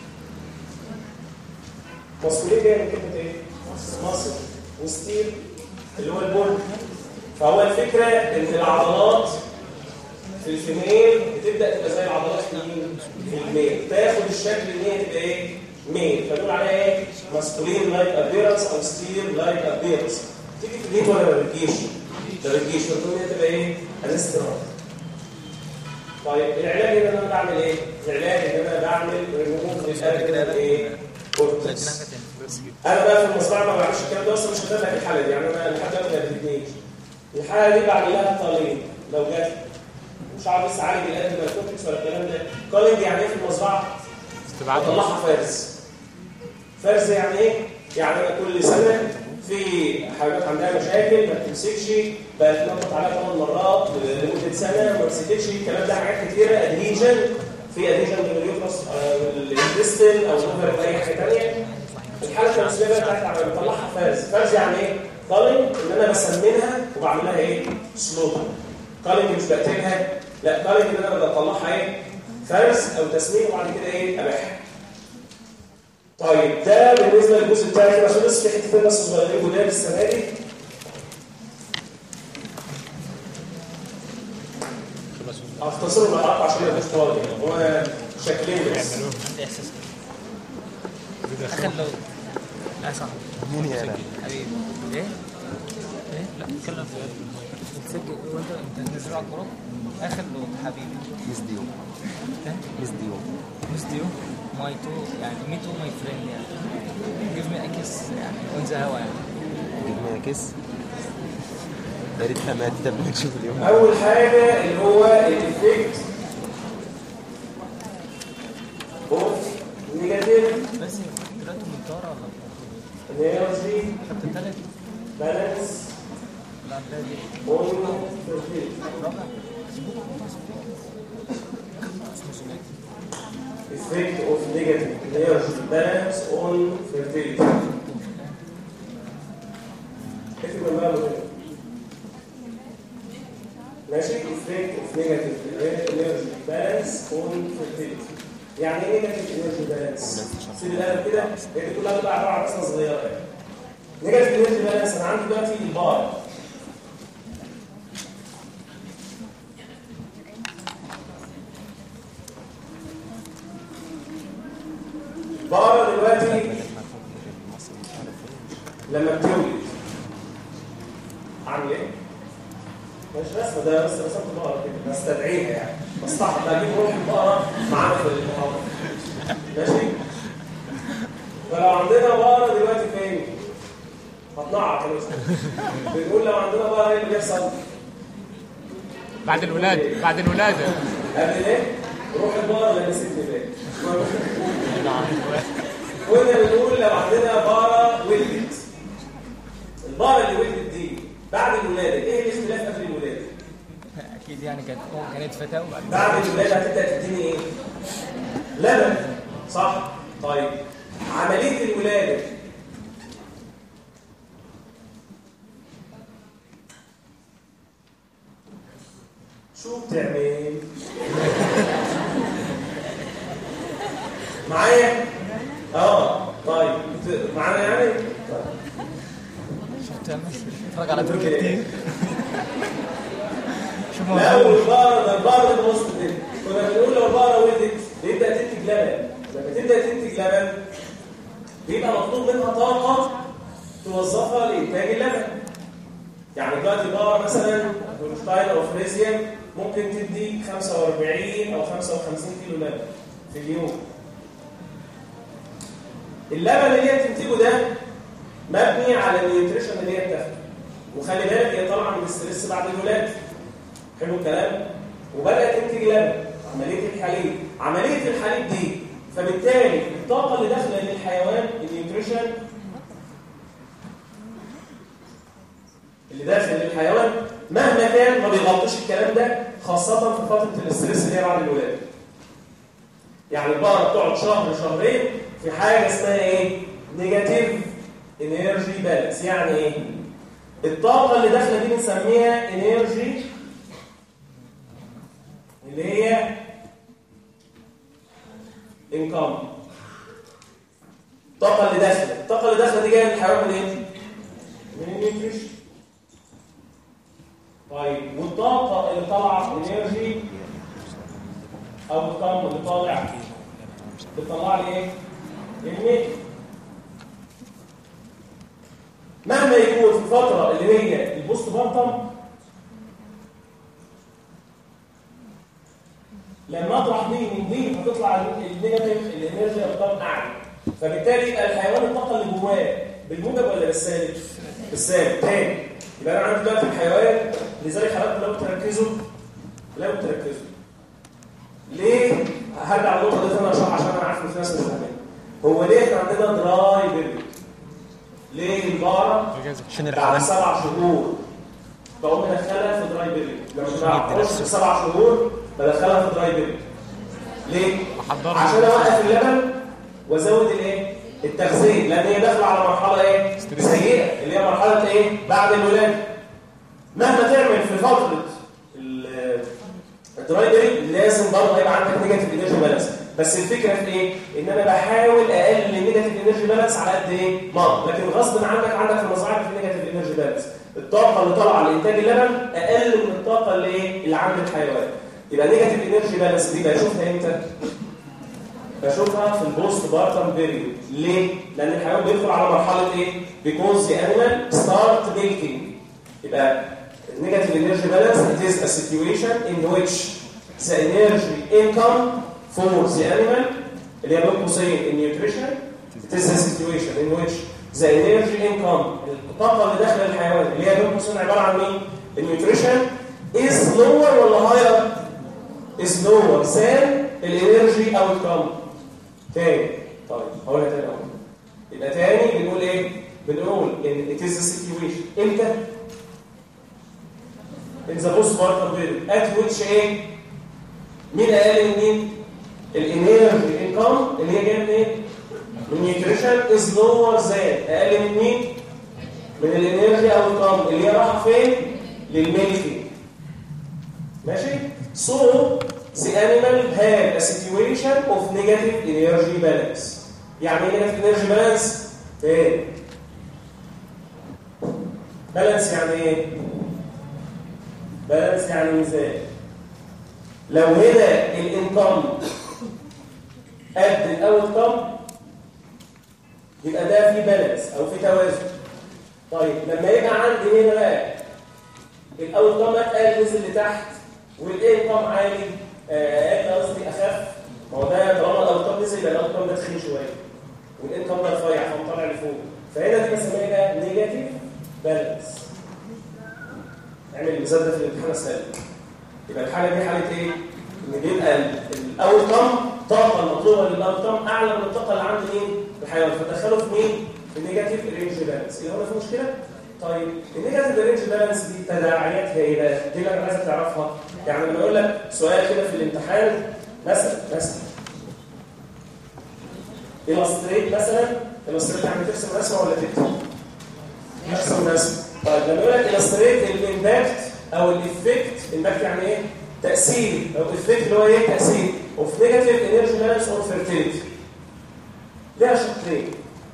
ماسكولين جاي من كلمه ايه ماسل وستيل اللي هو البول فهو الفكره ان العضلات في الفيميل بتبدا تبقى زي العضلات في مين؟ في الميل تاخد الشكل ان هي تبقى ايه ميل فنقول عليها ايه ماسكولين لايك ابيرنس او ستير لايك ابيرنس تيجي في الهيد ولا ما بتجيش ما بتجيش فنقول هي تبقى ايه انسترال طيب العلاج ان انا بعمل ايه العلاج ان انا بعمل ريموف للادرينال ايه كورتكس انا بقى في المصنع ما بعملش الكلام ده اصلا مش هتابع الحاله دي يعني انا لحد دلوقتي ما ادتنيش الحاله دي بعمل لها قليل لو جت مش عارف لسه عالج الادرينال كورتكس ولا الكلام ده قليل يعني ايه في المزرعه استبعاد بطلعها فرز فرز يعني ايه يعني انا كل سنه في حاجات عندها مشاكل ما بتمسكش بقت تنطط عليها ثمان مرات لمده سنه ما مسكتش الكلام ده حاجات كتيره ادهيجن في ادهيجن لليوترس الانتستين او الليفر اي حاجه ثانيه الحاله التناسليه بقى بتاعتها عمال بطلعها فرز فرز يعني ايه قالن ان انا بسمنها وبعمل لها ايه سلوتر قالن مش بقتلها لا قالن ان انا بطلعها ايه فرز او تسمين وبعد كده ايه ابيعها طيب ده بالنسبه للجزء بتاعي كده عشان بس في حتتين بس صغيرين جداد السنه دي هختصرهم العلاقه عشان ما يبقاش طوال هو شكلين بس عندي احساس كده اخر لو لا صح مين يا انا حبيبي ايه ايه لا اتكلم في تسجل وانت انت تنزله على الجروب اخر لو حبيبي ميس ديو إيه؟ ميس ديو miss you my two يعني me too my friend يعني give me a kiss يعني on the هوا يعني جبنا كيس يا ريتها ماتت قبل ما نشوف اليوم اول حاجه اللي هو الايفكت اوف نيجاتيف بس دلوقتي من طاره ولا انرجي خدت التالت بالانس لا ده دي اون رابع effect of negative energy balance on fertility. اكتب جنبها مهم. ماشي effect of negative energy balance on fertility. يعني ايه negative energy balance؟ سيب القلم كده هي دي كلها بتبقى عباره عن قصه صغيره يعني. negative energy balance انا عندي دلوقتي البار بقرة دلوقتي لما بتولد اعمل ايه؟ مش رسمه ده بس رسمت بقرة كده بستدعيها يعني بستحضر بجيب روح البقرة معانا في المحاضرة ماشي؟ فلو عندنا بقرة دلوقتي فين؟ هتنعر كده بنقول لو عندنا بقرة ايه اللي بيحصل؟ بعد الولاده بعد الولاده قبل ايه؟ روح البار اللي سيبني بالك كنا بنقول لو عندنا بارة ولدت البارة اللي ولدت دي بعد الولادة ايه الاختلاف قبل الولادة؟ اكيد يعني كانت كانت فتاه وبعد بعد الولادة هتبدأ تديني ايه؟ لبن صح؟ طيب عملية الولادة شو بتعمل؟ معايا؟ اه طيب بت- معانا يعني؟ شفت اتفرج على تركي كتير شوف لا موضوع والبقرة ده البقرة ده بص كده كنا بنقول لو البقرة ولدت بيبدأ تنتج لبن لما تبدأ تنتج لبن بيبقى مطلوب منها طاقة توظفها لإنتاج اللبن يعني دلوقتي بقرة مثلا هولشتاين أو فريزيان ممكن تدي 45 أو 55 كيلو لبن في اليوم اللبن اللي هي بتنتجه ده مبني على النيوتريشن اللي هي بتاخده وخلي بالك هي طالعه من الاستريس بعد الولاده حلو الكلام وبدات تنتج لبن عمليه الحليب عمليه الحليب دي فبالتالي الطاقه اللي داخله للحيوان النيوتريشن اللي داخل للحيوان مهما كان ما بيغطيش الكلام ده خاصه في فتره الاستريس اللي هي بعد الولاده يعني البقره بتقعد شهر شهرين في حاجه اسمها ايه نيجاتيف انرجي بالانس يعني ايه الطاقه اللي داخله دي بنسميها انرجي اللي هي انكم الطاقه اللي داخله الطاقه اللي داخله دي جايه من الحيوان من ايه من النيوتريشن طيب والطاقه اللي طالعه انرجي او الكم اللي طالع بتطلع لي ايه الميت مهما يكون في الفتره اللي هي البوست بارتم لما اطرح دي من دي هتطلع النيجاتيف الانرجي ارقام اعلى فبالتالي يبقى الحيوان الطاقه اللي جواه بالموجب ولا بالسالب بالسالب تاني يبقى انا عندي دلوقتي الحيوان لذلك حضرتك لو تركزوا لو تركزوا ليه هرجع للنقطه دي ثانيه عشان عشان انا عارف ان في ناس مش فاهمين هو ليه احنا عندنا دراي بيريود ليه البقره عشان بعد الحيوان سبع شهور بقوم مدخلها في دراي بيريود لما تبقى عشر سبع شهور بدخلها في دراي بيريود ليه؟ عشان اوقف اللبن وازود الايه؟ التغذيه لان هي داخله على مرحله ايه؟ سيئه اللي هي مرحله ايه؟ بعد الولاده مهما تعمل في فتره ال- الدراي بيريود لازم برضه هيبقى عندك نيجاتيف انرجي بالانس بس الفكره في ايه؟ ان انا بحاول اقلل النيجاتيف انرجي بالانس على قد ايه؟ ما لكن غصب عنك عندك في المزرعه في نيجاتيف انرجي بالانس الطاقه اللي طالعه لانتاج اللبن اقل من الطاقه اللي ايه؟ اللي عند الحيوان يبقى نيجاتيف انرجي بالانس دي بشوفها امتى؟ بشوفها في البوست بارتم بيريود ليه؟ لان الحيوان بيدخل على مرحله ايه؟ because the animal start milking يبقى negative energy balance it is a situation in which the energy income for the animal اللي هي بين قوسين النيوتريشن it is a situation in which the energy income الطاقه اللي داخل الحيوان اللي هي بين قوسين عباره عن مين؟ النيوتريشن is lower ولا higher؟ is lower than الانرجي outcome تاني طيب هقولها تاني اهو يبقى تاني بنقول ايه بنقول ان it is a situation امتى in the postpartum period at which ايه مين اقل من مين الانرجي انكم اللي هي جايه من ايه من نيوتريشن is lower than اقل من مين من الانرجي outcome اللي هي رايحه فين للميلكينج ماشي so the animal have a situation of negative energy balance يعني ايه negative energy balance ايه بالانس يعني ايه بالانس يعني ميزان لو هنا الانكم قد الاوتكم يبقى ده في بالانس او في توازن طيب لما يبقى عندي هنا بقى الاوتكم اتقل نزل لتحت والانكم عالي آه قصدي اخف ما هو ده طالما الاوتكم نزل يبقى الاوتكم ده تخين شويه والانكم ده رفيع فهو طالع لفوق فهنا دي بنسميها بقى نيجاتيف بالانس اعمل المثال ده في الامتحان السابق يبقى الحاله دي حاله ايه ان بيبقى الاول كم الطاقه المطلوبه للاول كم اعلى من الطاقه اللي عند مين في الحيوان فتدخله في مين في النيجاتيف رينج بالانس اللي هو في مشكله طيب النيجاتيف رينج بالانس دي تداعياتها ايه بقى دي اللي انا عايزك تعرفها يعني لما اقول لك سؤال كده في الامتحان مثلا مثلا الستريت مثلا الستريت يعني ترسم رسمه ولا تكتب ترسم رسمه طيب لما يقول لك الستريت الامباكت او الافكت امباكت يعني ايه تاثير او افكت اللي هو ايه تاثير اوف نيجاتيف انرجي بالانس اور فيرتيليتي ليها شقين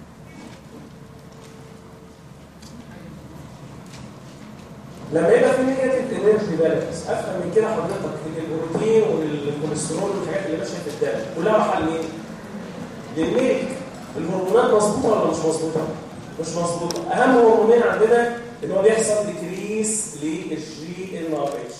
لما يبقى في نيجاتيف انرجي بالانس افهم من كده حضرتك ان البروتين والكوليسترول والحاجات اللي ماشيه في الدم كلها رايحه لمين؟ للميلك الهرمونات مظبوطه ولا مش مظبوطه؟ مش مظبوطه اهم هرمونين عندنا اللي هو بيحصل ديكريس للجي ان ار اتش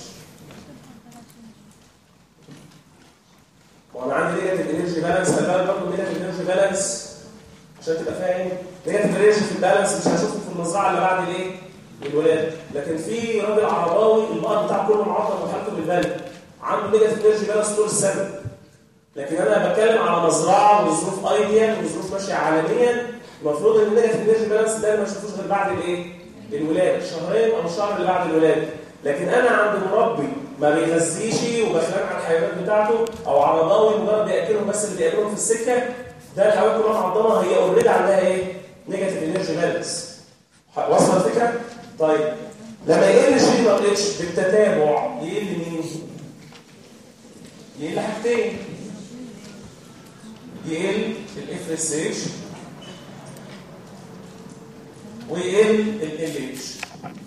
وانا عندي نيجاتيف انرجي بالانس خلي بالك برضه نيجاتيف انرجي بالانس عشان تبقى فاهم نيجاتيف انرجي في البالانس مش هشوفه في المزرعه اللي بعد الايه؟ الولاده لكن في راجل عرباوي البقر بتاعه كله معطل وحالته بالبلد عنده نيجاتيف انرجي بالانس طول السنه لكن انا بتكلم على مزرعه وظروف ايديال وظروف ماشيه عالميا المفروض ان النيجاتيف انرجي بالانس ده ما اشوفوش غير بعد الايه؟ الولاده شهرين او الشهر اللي بعد الولاده لكن انا عند مربي ما بيغذيش وبخلان على الحيوانات بتاعته او عرباوي مجرد بياكلهم بس اللي بياكلهم في السكه ده الحيوانات كلها معضمه هي اوريدي عندها ايه؟ نيجاتيف انرجي بالانس واصله الفكره؟ طيب لما يقل الجي ار اتش بالتتابع يقل مين؟ يقل حاجتين يقل الاف اس اتش ويقل ال اتش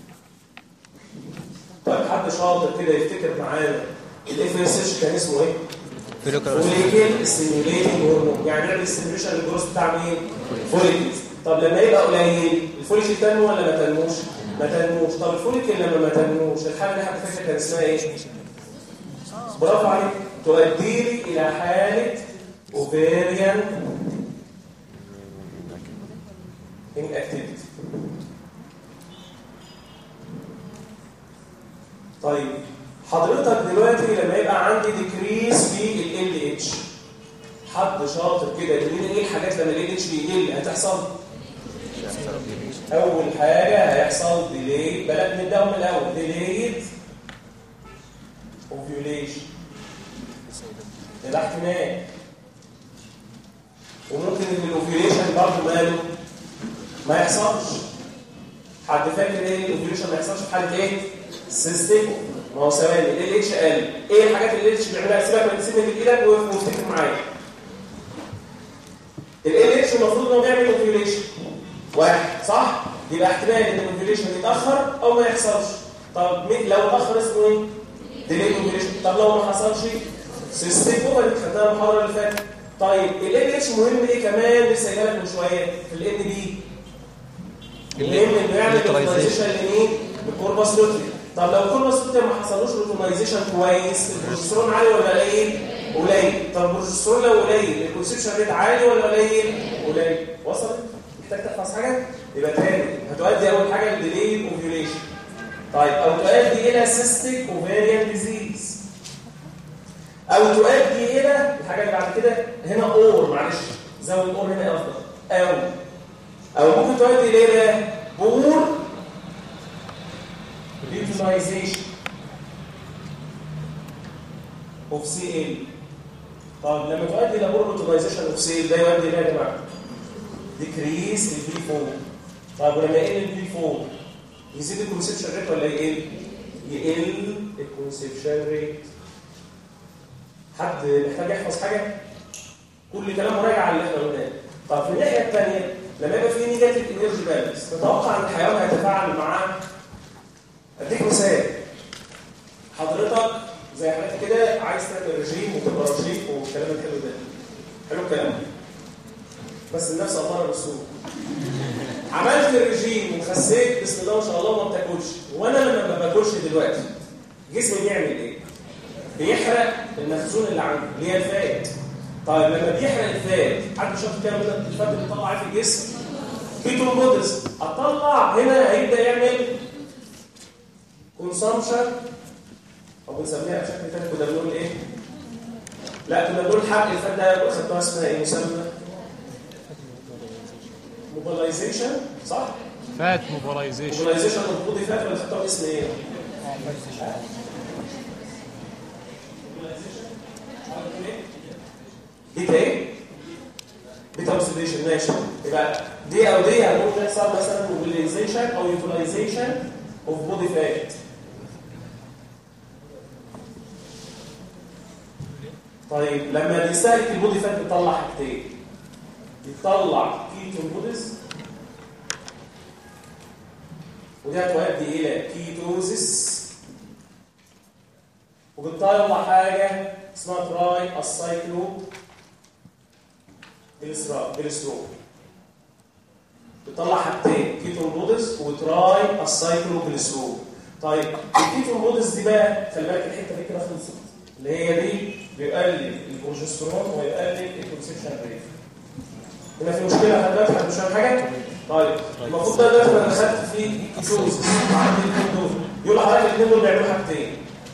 طيب حد شاطر كده يفتكر معانا الاف اس اتش كان اسمه ايه؟ فوليكل ستيميوليتنج هرمون يعني نعمل ستيميوليشن للجروث بتاع مين؟ فوليكلز طب لما يبقى قليل الفوليكل تنمو ولا ما تنموش؟ ما تنموش طب الفوليكل لما ما تنموش الحاله اللي حد فاكر كان اسمها ايه؟ برافو عليك تؤدي لي الى حاله ovarian inactivity طيب حضرتك دلوقتي لما يبقى عندي ديكريس في ال LH حد شاطر كده يقول لي ايه الحاجات لما ال LH يقل هتحصل اول حاجه هيحصل ديلي بلد من الدم الاول ديليد اوفيوليشن ده احتمال وممكن ان الاوفيوليشن برضه ماله ما يحصلش حد فاكر ايه الاوفيوليشن ما يحصلش في حاله ايه سيستيكو ما هو ثواني ال اتش ال ايه الحاجات اللي ال اتش بيعملها سيبك من سيبك بايدك وافتكر معايا ال اتش المفروض انه بيعمل اوفيوليشن واحد صح يبقى احتمال ان الاوفيوليشن يتاخر او ما يحصلش طب لو اتاخر اسمه ايه ديلي اوفيوليشن طب لو ما حصلش سيستيكو اللي خدناها المحاضره اللي فاتت طيب ال اتش مهم ايه كمان لسه جايلك من شويه في الان بي المهم انه يعمل اوتومايزيشن لمين للكوربس لوتري طب لو الكوربس لوتري ما حصلوش اوتومايزيشن كويس البروجسترون عالي ولا قليل قليل طب البروجسترون لو قليل الكونسبشن ريت عالي ولا قليل قليل وصلت محتاج تحفظ حاجه يبقى تاني هتؤدي اول حاجه لديلي اوفيوليشن طيب او تؤدي الى سيستيك اوفيريان ديزيز او تؤدي الى الحاجه اللي بعد كده هنا اور معلش زود اور هنا افضل او او ممكن تؤدي الى ايه بور ريتمايزيشن اوف سي ال طب لما تؤدي الى بور ريتمايزيشن اوف سي ال ده يؤدي الى يا جماعه ديكريس الفي 4 طب ولما يقل الفي 4 يزيد الكونسبشن ريت ولا يقل يقل الكونسبشن ريت حد محتاج يحفظ حاجه كل كلام مراجع على اللي احنا قلناه طب في الناحيه الثانيه لما يبقى في نيجاتيف انرجي بالانس تتوقع ان الحيوان هيتفاعل معاه اديك مثال حضرتك زي حضرتك كده عايز تعمل رجيم وتبقى رشيق والكلام الحلو ده حلو الكلام بس النفس اماره بالسوء عملت الرجيم وخسيت بسم الله ما شاء الله وما بتاكلش وانا لما ما باكلش دلوقتي جسمي بيعمل ايه بيحرق المخزون اللي عنده اللي هي الفات طيب لما بيحرق الفات حد شاف كده مثلا الفات اللي بيطلع ايه في الجسم كيتون بودز اطلع هنا هيبدا يعمل كونسامشن او بنسميها بشكل ثاني كنا بنقول ايه لا كنا بنقول الحق اللي فات ده خدتوها اسمها ايه مسمى موبيلايزيشن صح فات موبيلايزيشن موبيلايزيشن المفروض فات ولا خدتوها اسم ايه بيتا ايه بيتا اوكسيديشن ماشي يبقى دي او دي هنقول تحصل مثلا موبيلايزيشن او يوتيلايزيشن اوف بودي فات طيب لما بيستهلك البودي فات بيطلع حاجتين بيطلع كيتون بوديز ودي هتؤدي الى كيتوزيس وبتطلع حاجه اسمها تراي السايكلو جليسرول بتطلع حاجتين كيتون بوديز وتراي السايكلو جليسرول طيب الكيتون بوديز دي بقى خلي بالك الحته دي كده خلصت اللي هي دي بيقلل البروجسترون ويقلل الكونسبشن ريت هنا في مشكله لحد دلوقتي حد مش فاهم حاجه طيب المفروض ده دلوقتي انا دخلت في كيتوز عندي الاثنين دول يقول لحضرتك الاثنين دول بيعملوا حاجتين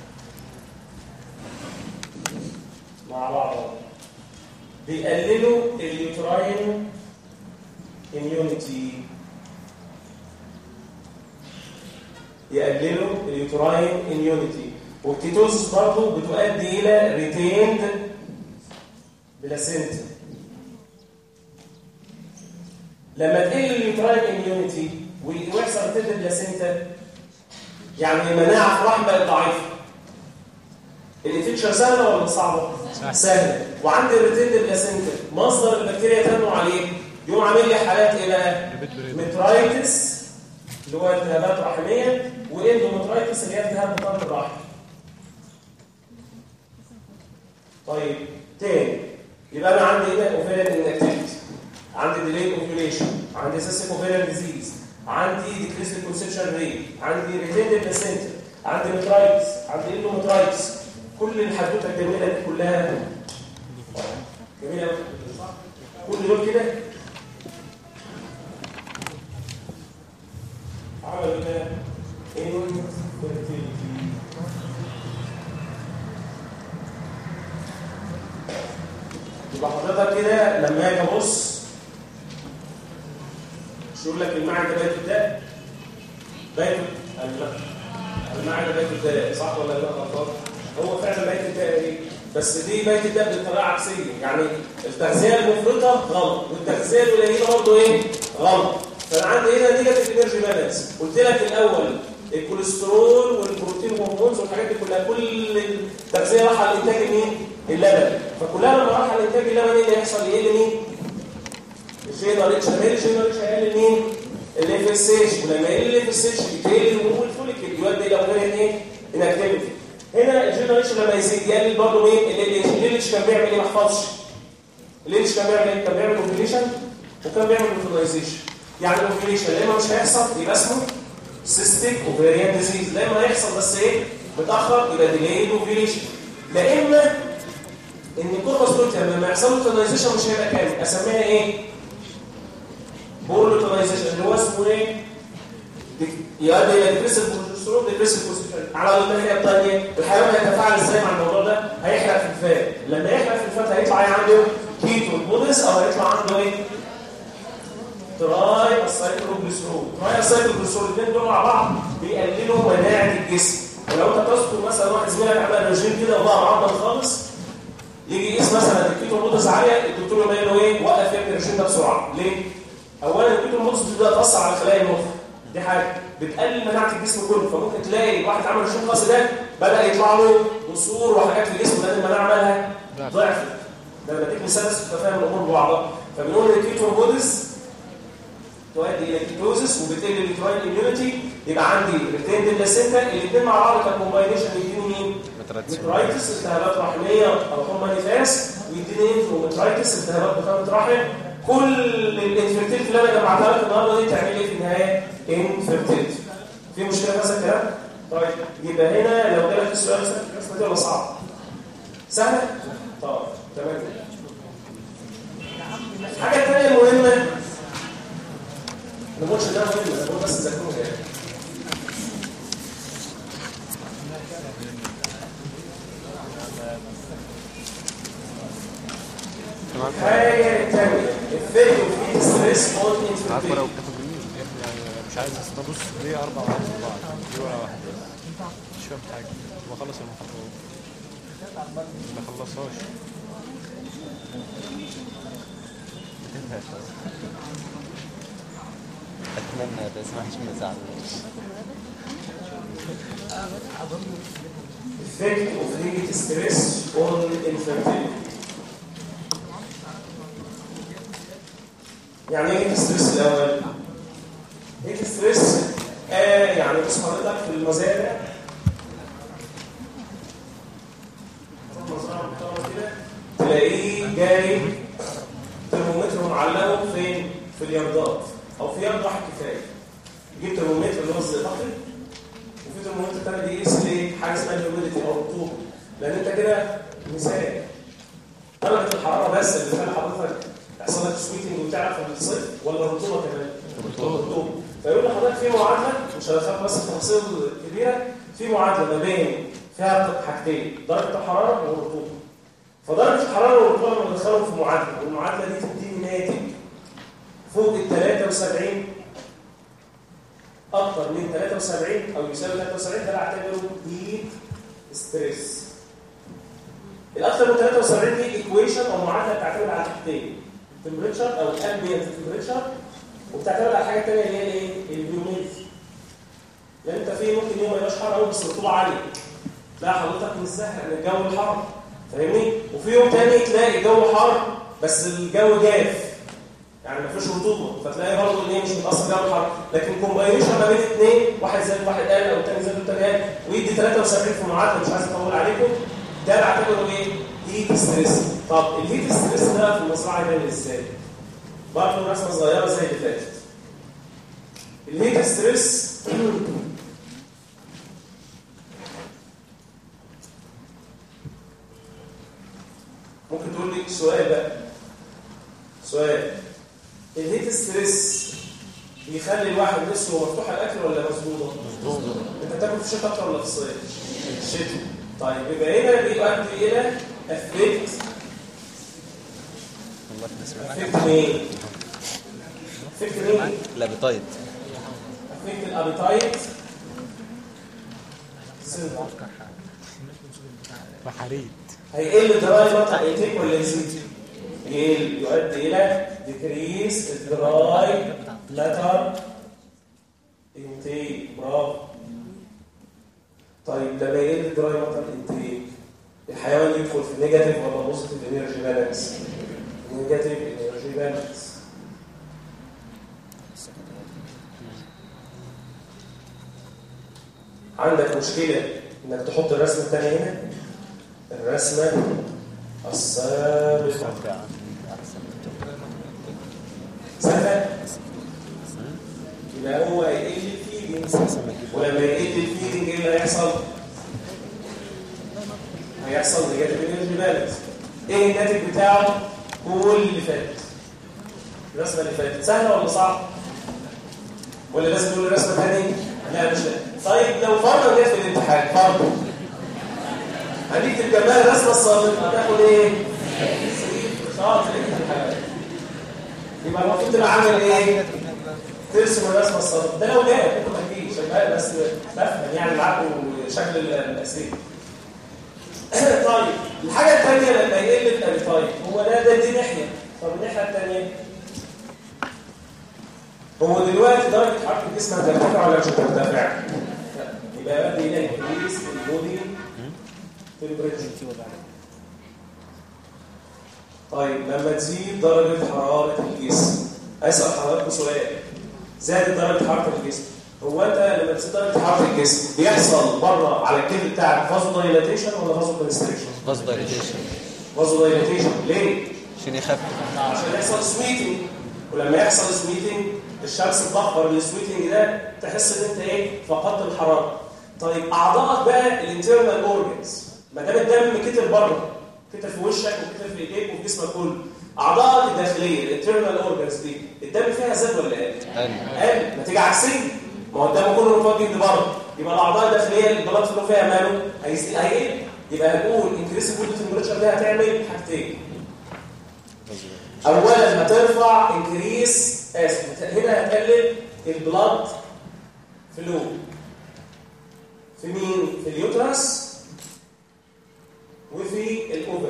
مع بعض بيقللوا اليوتراين اميونيتي يقللوا اليوتراين اميونيتي والكيتوز برضه بتؤدي الى ريتيند بلاسينتا لما تقل اليوتراين اميونيتي ويحصل ريتيند بلاسينتا يعني المناعه في الرحم بقت ضعيفه الانفكشن سهله ولا صعبه؟ سهله وعند الريتيند بلاسينتا مصدر البكتيريا تنمو عليه يقوم عامل لي حالات ايه بقى؟ مترايتس اللي هو التهابات رحميه واندومترايتس اللي هي التهاب بطانه الرحم طيب تاني يبقى انا عندي هنا اوفيريان انكتيفيتي عندي ديلي اوفيوليشن عندي سيستم اوفيريان ديزيز عندي ديكريس الكونسبشن ريت عندي ريتيند بلاسينتا عندي مترايتس عندي اندومترايتس كل الحدوته الجميله دي كلها جميله قوي صح كل دول كده عملوا كده infertility يبقى حضرتك كده لما اجي ابص مش يقول لك المعده بقت الداء بقت لا المعده بقت الداء صح ولا لا غلطان هو فعلا بقت الداء دي بس دي بقت الداء بطريقه عكسيه يعني التغذيه المفرطه غلط والتغذيه القليله برضه ايه غلط فانا عندي هنا نيجاتيف انرجي بالانس قلت لك الاول الكوليسترول والبروتين والهرمونز والحاجات دي كلها كل التغذيه رايحه لانتاج مين اللبن فكلها لما رايحه لانتاج اللبن ايه اللي هيحصل يقل مين الجينر اتش هيقل الجينر اتش هيقل مين الاف اس اتش ولما يقل الاف اس اتش بيقل الهرمون الفوليك يودي الى اوفرين ايه انكتيفيتي هنا الجينر اتش لما يزيد يقلل برضه مين ال اتش كان بيعمل ايه ما احفظش ال اتش كان بيعمل ايه كان بيعمل اوفيليشن وكان بيعمل اوفيلايزيشن يعني الاوفيليشن لما مش هيحصل يبقى اسمه سيستيك اوفيريان ديزيز لا اما هيحصل بس ايه متاخر يبقى ديليد اوفيليشن لا اما ان الكوربس لوتيم لما يحصل له تونايزيشن مش هيبقى كامل اسميها ايه بول تونايزيشن اللي هو اسمه ايه يؤدي الى ديكريس البروجسترون ديكريس الكونسنتريشن على الناحيه الثانيه الحيوان هيتفاعل ازاي مع الموضوع ده هيحرق في الفات لما يحرق في الفات هيطلع ايه عنده كيتون بودس او هيطلع عنده ايه تراي السايكلوجليسرول تراي السايكلوجليسرول الاثنين دول مع بعض بيقللوا مناعه الجسم ولو انت تذكر مثلا واحد زميلك عمل رجيم كده وبقى معضل خالص يجي يقيس مثلا الكيتو بودس عاليه الدكتور يقول له ايه وقف يا ابني الرجيم ده بسرعه ليه اولا الكيتو بودس بتبدا تاثر على خلايا المخ دي حاجه بتقلل مناعه الجسم كله فممكن تلاقي واحد عمل رجيم خاص ده بدا يطلع له قصور وحاجات في جسمه لان المناعه مالها ضعفت ده بديك مثال بس تفهم الامور ببعضها فبنقول ان الكيتو بودس تؤدي الى كيتوزس وبالتالي الالكتروين اميونيتي يبقى عندي ريتين بلاسينتا الاثنين مع بعض ككومباينيشن يديني مين؟ مترايتس التهابات رحميه او هومانيفاس ويديني انفلوماترايتس التهابات بطانه رحم كل الانفيرتيلتي اللي انا جمعتها لك النهارده دي تعمل ايه في النهايه؟ انفيرتيلتي في مشكله في هذا الكلام؟ طيب يبقى هنا لو جالك السؤال سهل ولا صعب؟ سهله؟ طيب تمام الحاجه الثانيه المهمه ما بقولش ده مهم انا بقول بس ذاكروه يعني الحاجه الثانيه الفيلم في ستريس اون عارفه لو انفلتريشن بتاخد مني يا ابني يعني مش عايز استبص ليه اربع ورقات في بعض دي ورقه واحده مش فاهم حاجه بخلص المحاضره اهو ما خلصهاش اتمنى ما تسمعش من زعل effect of heat stress on infertility يعني ايه heat stress الاول heat stress آه يعني بص حضرتك في المزارع مزرعة محترمة كده، تلاقيه جاي ترمومتر معلقه فين في الياردات او في يارد واحد كفايه يجيب ترمومتر اللي هو الزئبقي وفي ترمومتر تاني بيقيس ليه حاجه اسمها الهيوميديتي او الرطوبه لان انت كده مثال درجه الحراره بس اللي بتخلي حضرتك يحصل لك سويتنج وتعرف في الصيف ولا الرطوبه كمان؟ الرطوبه فيقول لحضرتك في معادله مش هدخل بس في تفاصيل كبيره في معادله ما بين فيها حاجتين درجه الحراره والرطوبه فدرجه الحراره والرطوبه لما ندخلهم في معادله والمعادله دي تديني ناتج فوق ال 73 اكتر من 73 او يساوي 73 ده بعتبره هيت ستريس الاكثر من 73 دي ايكويشن او معادله بتعتمد على حاجتين التمبريتشر او الامبيانت تمبريتشر وبتعتمد على حاجه ثانيه اللي هي الايه الهيوميديتي لان انت في ممكن يوم ما يبقاش حر قوي بس الرطوبه عاليه تلاقي حضرتك مش زهق من الجو الحر فاهمني وفي يوم تاني تلاقي الجو حر بس الجو جاف يعني ما فيش رطوبه فتلاقي برضه ان هي مش متاثر جو الحر لكن كومباينيشن ما بين اثنين واحد زائد واحد قال او الثاني زائد الثاني قال ويدي 73 في معادله مش عايز اطول عليكم ده بعتبره ايه؟ هيت ستريس طب الهيت ستريس ده في المزرعه يبان ازاي؟ برضه رسمه صغيره زي اللي فاتت الهيت ستريس ممكن تقول لي سؤال بقى سؤال الهيت ستريس بيخلي الواحد نفسه مفتوح الاكل ولا مسدوده؟ مسدوده انت بتاكل في الشتاء اكتر ولا في الصيف؟ الشتاء طيب يبقى هنا بيؤدي الى افكت والله تسمع افكت مين؟ افكت مين؟ لابيتايت افكت الابيتايت سيندروم بحريت هيقل دراي ماتر انتيك ولا يزيد؟ يقل يؤدي الى ديكريس الدراي ماتر انتيك برافو طيب لما يقل الدراي ماتر انتيك الحيوان يدخل في نيجاتيف ولا بوزيتيف انرجي بالانس؟ نيجاتيف انرجي بالانس عندك مشكلة انك تحط الرسمة الثانية هنا الرسمة السابقة سهلة يبقى هو هيقل الفيدنج ولما يقل الفيدنج ايه اللي هيحصل؟ هيحصل نيجاتيف انرجي بالانس ايه الناتج بتاعه؟ كل اللي فات الرسمة اللي فاتت سهلة ولا صعبة؟ ولا لازم تقول الرسمة تاني؟ لا مش لازم طيب لو فرضا جت في الامتحان فرضا هنكتب جنبها الرسمة السابقة هتاخد ايه؟ شاطر انت يبقى المفروض تبقى عامل ايه؟ ترسم الرسمة السابقة ده لو جاء ممكن ما تجيش شغال بس بفهم يعني معاكم شكل الأسئلة طيب الحاجة الثانية لما يقل الأبيتايت هو ده ده دي ناحية طب الناحية الثانية هو دلوقتي درجة حركة الجسم هترتفع ولا مش هترتفع؟ لا. يبقى يؤدي إلى انكريس البودي تمبريتشر طيب لما تزيد درجة حرارة الجسم أسأل حضراتكم سؤال زادت درجة حرارة الجسم هو أنت لما تزيد درجة حرارة الجسم بيحصل بره على الكبد بتاعك فازو دايلاتيشن ولا فازو كونستريكشن؟ باز دايليتيشن فازو دايلاتيشن ليه؟ عشان يخفف عشان يحصل سويتنج ولما يحصل سويتنج الشمس تبخر السويتنج ده تحس ان انت ايه فقدت الحراره طيب اعضائك بقى الانترنال اورجنز ما دام الدم كتر بره كتر في وشك وكتر في ايديك وفي جسمك كله اعضائك الداخليه الانترنال اورجنز دي الدم فيها زاد ولا قل؟ قل قل نتيجه عكسيه ما هو الدم كله متوجه لبره يبقى الاعضاء الداخليه اللي البلاد فلو فيها ماله هيزيد هيقل يبقى هنقول انكريس البودي تمبريتشر ده هتعمل حاجتين اولا هترفع انكريس اسف هنا هتقلل البلاد فلو في مين في اليوترس وفي الاوفر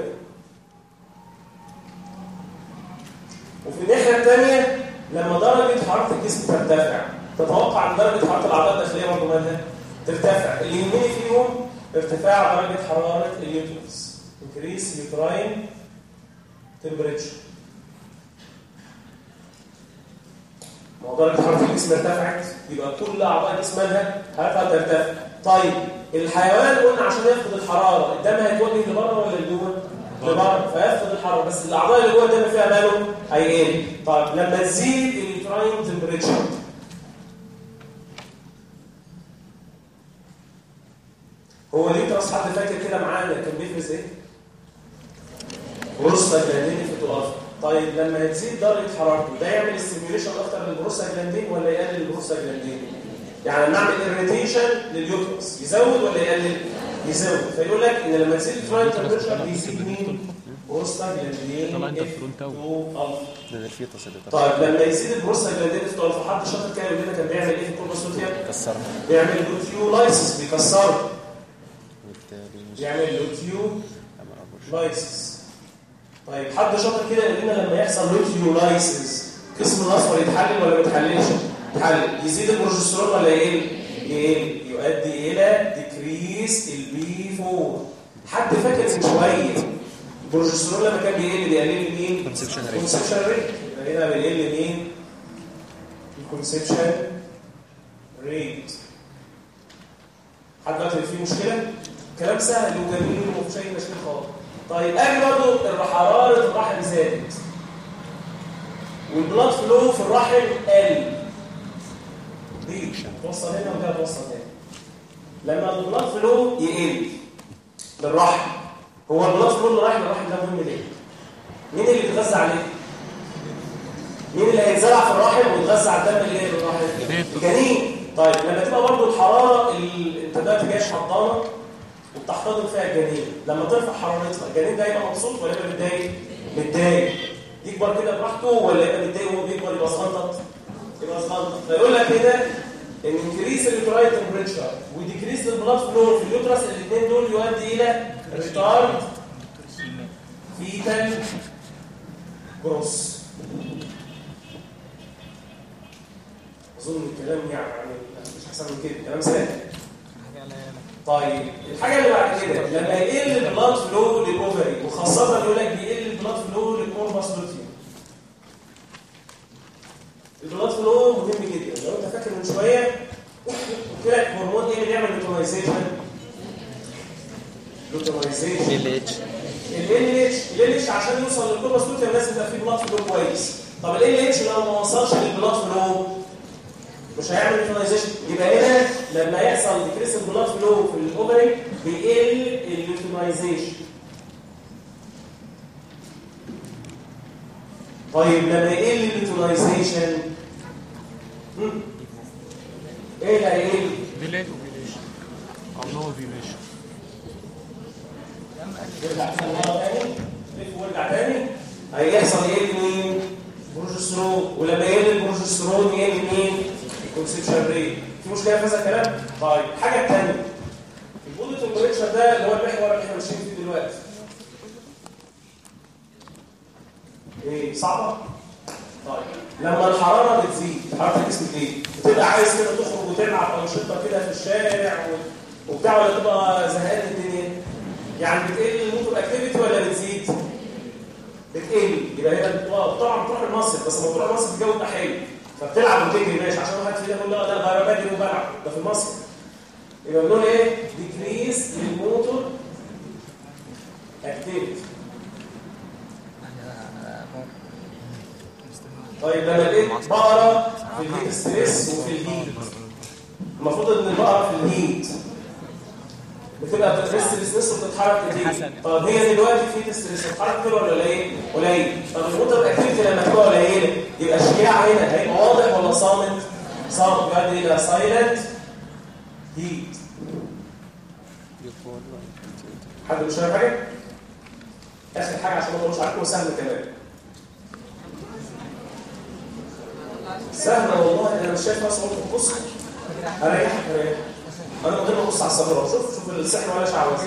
وفي الناحيه الثانيه لما درجه حراره الجسم ترتفع تتوقع ان درجه حراره الاعضاء الداخليه برضه مالها ترتفع اللي يهمني فيهم ارتفاع درجه حراره اليوترس increase uterine temperature ما هو درجه حراره الجسم ارتفعت يبقى كل اعضاء الجسم مالها حرارتها ترتفع طيب الحيوان قلنا عشان يفقد الحراره الدم هيتوجه لبره ولا لجوه لبره فيفقد الحراره بس الاعضاء اللي جوه الدم فيها ماله هيقل طيب لما تزيد اليوتراين تمبريتشر هو اليوترس حد فاكر كده معانا كان بيفرز ايه بروستاجلاندين في الطلاف طيب لما تزيد درجه حرارته ده يعمل ستيميوليشن اكتر للبروستاجلاندين ولا يقلل البروستاجلاندين يعني لما اعمل اريتيشن لليوترس يزود ولا يقلل يزود فيقول لك ان لما تزيد الفرايد تمبريتشر بيزيد مين بروستاجلاندين طلع انت F2 فرونتاوي. alpha. ده الفيتوس اللي طيب لما يزيد البروستاجلاندين في الطلاف حد شاطر كده يقول لنا كان بيعمل ايه في الكوربوسوتيا كسرها بيعمل لوتيولايسيس بيكسره وبالتالي مش بيعمل لوتيو أما أبوش. لايسيس طيب حد شاطر كده يقول لنا لما يحصل لوتيولايسيس قسم الاصفر يتحلل ولا ما يتحللش يتحلل يزيد البروجسترون ولا يقل يقل يؤدي الى ديكريس البي 4 حد فاكر من شويه البروجسترون لما كان بيقل بيقلل مين Conception rate. كونسبشن ريت يبقى هنا بيقل مين الكونسبشن ريت حد دلوقتي في مشكله كلام سهل وجميل ومفيش اي مشكله خالص طيب اجي برضه حراره الرحم زادت والبلاد فلو في الرحم قل دي توصل هنا وده توصل هنا لما البلاد فلو يقل للرحم هو البلاد فلو اللي رايح للرحم ده مهم ليه؟ مين اللي بيتغذى عليه؟ مين اللي هيتزرع في الرحم ويتغذى على الدم اللي جاي من الرحم؟ الجنين طيب لما تبقى برضه الحراره اللي انت دلوقتي جاي حضانه وبتحتضن فيها الجنين لما ترفع حرارتها الجنين ده يبقى مبسوط ولا يبقى متضايق؟ متضايق يكبر كده براحته ولا يبقى متضايق وهو بيكبر يبقى صغنطط؟ يبقى صغنطط فيقول لك هنا ان انكريس اليوترايت تمبريتشر وديكريس البلاد فلو في اليوترس الاثنين دول يؤدي الى ريتارد فيتال جروس اظن الكلام يعني مش احسن من كده كلام سهل طيب الحاجه اللي بعد كده لما يقل البلاد فلو للاوفري وخاصه يقول لك بيقل البلاد فلو للكوربس لوتيوم البلاد فلو مهم جدا لو انت فاكر من شويه قلت لك هرمون ايه اللي بيعمل لوتومايزيشن لوتومايزيشن ال اتش ال اتش ال اتش عشان يوصل للكوربس لوتيوم لازم يبقى فيه بلاد فلو كويس طب ال اتش لو ما وصلش للبلاد فلو مش هيعمل لوتومايزيشن يبقى هنا لما يحصل ديكريس البلاد فلو في الاوفري بيقل اللوتومايزيشن طيب لما يقل اللوتومايزيشن هم؟ ايه اللي هيقل ديليت وفيليشن او نو فيليشن يرجع مرة تاني لف وارجع تاني هيحصل يقل مين بروجسترون ولما يقل البروجسترون يقل مين الكونسبشن ريت في مشكله في هذا الكلام طيب الحاجه الثانيه البودي تمبريتشر ده اللي هو المحور اللي احنا ماشيين فيه دلوقتي ايه صعبه طيب لما الحراره بتزيد حراره الجسم بتزيد بتبقى عايز كده تخرج وتلعب انشطه كده في الشارع و- وبتاع ولا تبقى زهقان من الدنيا يعني بتقل الموتور اكتيفيتي ولا بتزيد بتقل يبقى هنا بتبقى- طبعا بتروح المصيف بس لما تروح المصيف الجو يبقى حلو فبتلعب وتجري ماشي عشان واحد فينا يقول لا لا ده بجري وبلعب ده في المصيف يبقى بنقول ايه ديكريس للموتور اكتيفيتي طيب لما لقيت بقرة في الهيت ستريس وفي الهيت المفروض ان البقرة في الهيت بتبقى بتريست الستريس وبتتحرك كتير طب هي دلوقتي في ستريس بتتحرك كتير ولا قليل؟ قليل طب الموتور اكتيفيتي لما تبقى قليله يبقى الشياع هنا هيبقى واضح ولا صامت؟ صامت يؤدي الى سايلنت هيت حد مش فاهم حاجه؟ اخر حاجه عشان ما اقولش عليكم سهل كمان سهله والله انا مش شايف نفسي صعوبه بص اريحك اريحك انا من غير ما ابص على الصفرة شوف شوف السحر ولا شعر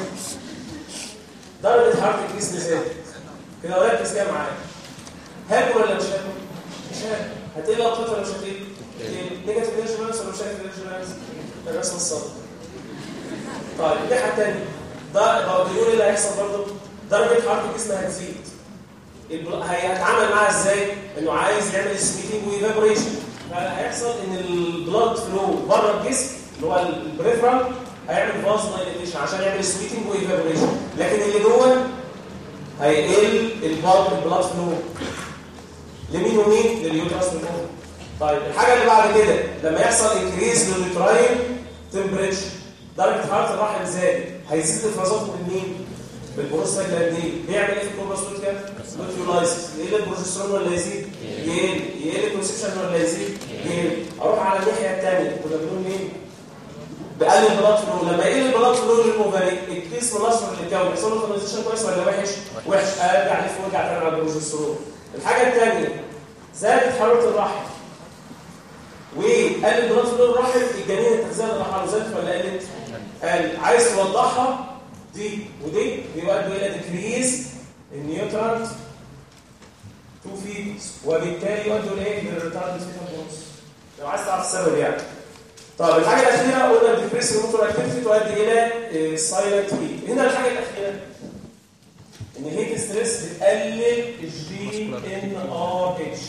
درجه حراره الجسم ثابت كده وركز كده معايا هاكل ولا مش هاكل؟ مش هاكل هتقل اكتر ولا مش هتقل؟ نيجاتيف انرجي بالانس ولا مش هاكل انرجي بالانس؟ ده رسم الصدر طيب الناحيه الثانيه ده بقى بيقول ايه اللي هيحصل برضه؟ درجه حراره الجسم هتزيد البل- هي- هيتعامل معاها ازاي؟ انه عايز يعمل سميتنج وايفابوريشن فهيحصل ان البلاد فلو بره الجسم اللي هو البريفرال هيعمل فاز دايليتيشن عشان يعمل سويتنج وايفابوريشن لكن اللي جوه هيقل البلاد البلاد فلو لمين ومين لليوترس والأم طيب الحاجه اللي بعد كده لما يحصل انكريز لليوتراين تمبريتشر درجه حراره الرحم زادت هيزيد الافرازات من مين بالبروستاجلاندين بيعمل ايه في الكوبراسوتيا نوتيولايسيس يقل البروجسترون ولا يزيد يقل يقل الكونسبشن ولا يزيد يقل اروح على الناحيه الثانيه كنا بنقول مين بقلل البلاد فلو لما يقل البلاد فلو للموفري الكيس من الاصفر اللي اتكون يحصل له ترانزيشن كويس ولا وحش وحش ارجع لف وارجع تاني على البروجسترون الحاجه الثانيه زادت حراره الرحم وقلل البلاد فلو الرحم الجنين التغذيه اللي راح له زادت ولا قلت قال عايز توضحها دي ودي بيؤدوا الى تكريس النيوترانت تو فيتس وبالتالي يؤدوا لايه للريتارد فيتال بونس لو عايز تعرف السبب يعني طب الحاجه الاخيره قلنا الديبريس الموتور اكتيفيتي تؤدي الى السايلنت هيت هنا الحاجه الاخيره ان الهيت ستريس بتقلل الجي ان ار اتش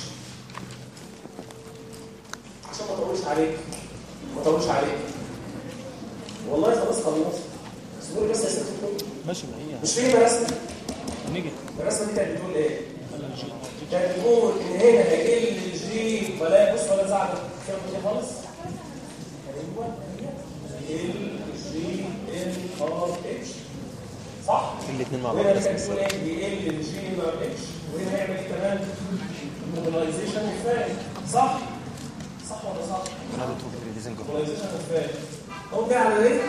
عشان ما اطولش عليك ما اطولش عليك والله خلاص خلصت اصبري بس يا ست الكل ماشي ما هي مش فين الرسمه نيجي الرسمه دي كانت بتقول ايه كانت بتقول ان هنا هيقل الجي ولا بص ولا زعل كده خالص ايوه هيقل الجي ان ار اتش صح الاثنين مع بعض وهنا كانت بتقول ايه بيقل الجي ان ار اتش وهنا هيعمل ايه كمان موبيلايزيشن وفاهم صح صح ولا صح انا بتروح ريليزنج موبيلايزيشن وفاهم هو جه على ايه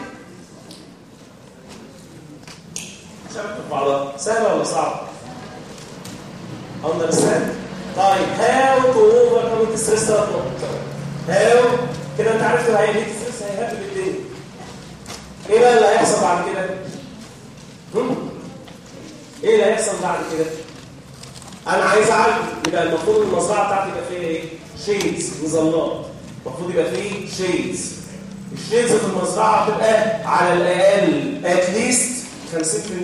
شبكة في بعضها سهلة ولا صعبة؟ understand طيب how to overcome the stress level how كده انت عرفت هيعمل ايه الستريس هيهبل الدنيا ايه بقى اللي هيحصل بعد كده؟ هم؟ ايه اللي هيحصل بعد كده؟ انا عايز اعالج يبقى المفروض المزرعه بتاعتي يبقى فيها ايه؟ شيدز مظلات المفروض يبقى فيه شيدز الشيدز في المزرعه بتبقى على الاقل اتليست 50%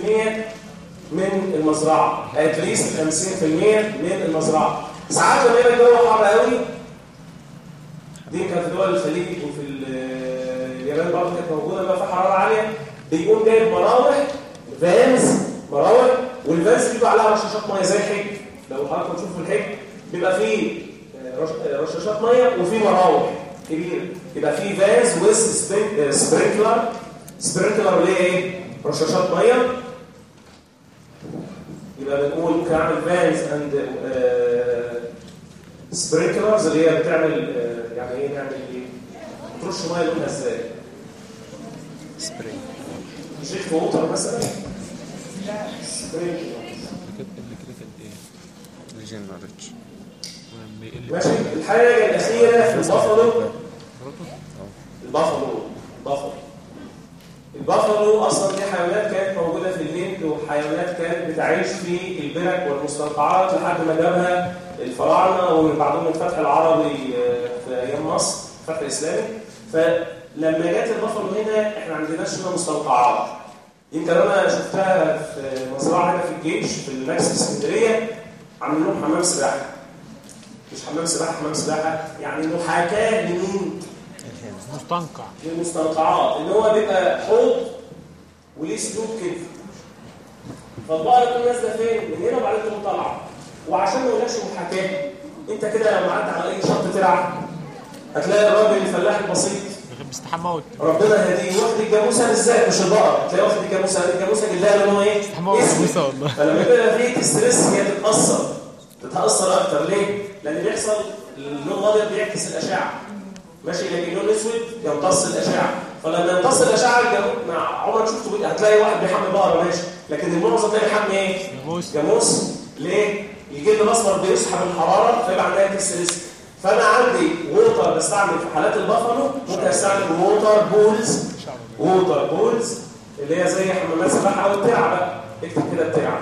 من المزرعه اتليست 50% من المزرعه ساعات لما يبقى الجو حر قوي دي كانت في دول الخليج وفي ال- اليابان برضه كانت موجوده بقى في حراره عاليه بيقوم جايب مراوح فانز مراوح والفانز بيبقى عليها رشاشات ميه زي الحج لو حضراتكم تشوفوا الحج بيبقى فيه آه، رش- آه، رشاشات ميه وفيه مراوح كبيره يبقى فيه فانز ويز سبرينكلر سبرينكلر اللي هي ايه؟ رشاشات ميه يبقى بنقول ممكن اعمل فانز اند سبرينكلرز اللي هي بتعمل آه، يعني ايه نعمل ايه؟ ترش ميه لونها ازاي؟ سبراي جيت ووتر مثلا سبرينكلر الكريتيكال ايه ريجن ريتش ولما يقل ماشي الحاجه الاخيره في البافالو البافالو البافالو البافالو اصلا دي حيوانات كانت موجوده في الهند وحيوانات كانت بتعيش في البرك والمستنقعات لحد ما جابها الفراعنه ومن بعدهم الفتح العربي آه، في ايام مصر الفتح الاسلامي فلما جت البافالو هنا احنا ما عندناش هنا مستنقعات يمكن انا شفتها في مزرعه هنا في الجيش في الماكس في اسكندريه عاملين لهم حمام سباحه مش حمام سباحه حمام سباحه يعني محاكاه لمين؟ مستنقع للمستنقعات ان هو بيبقى حوض وليه سلوك كده فالبقره تكون نازله فين؟ من هنا وبعدين تقوم طالعه وعشان ما يقولكش محاكاه انت كده لو عدت على اي شط تلعب هتلاقي الراجل الفلاح البسيط بيحب يستحمى وت- ربنا يهديه واخد الجاموسه بالذات مش البقره تلاقي واخد الجاموسه الجاموسه جلدها لونه ايه؟ يستحمى اسود. وت- والله فلما يبقى فيه ستريس هي تتاثر تتاثر اكتر ليه؟ لان بيحصل اللون الابيض بيعكس الاشعه ماشي لكن اللون الاسود يمتص الاشعه فلما يمتص الاشعه الجاموس مع عمرك شفته بي- هتلاقي واحد بيحمي بقره ماشي لكن المعظم تلاقي بيحمي ايه؟ جاموس. جاموس ليه؟ الجلد الاسمر بيسحب الحراره فيبقى عندها ستريس فانا عندي ووتر بستعمل في حالات البافالو ممكن استعمل ووتر بولز ووتر بولز اللي هي زي حمامات سباحه او الترعه بقى اكتب كده الترعه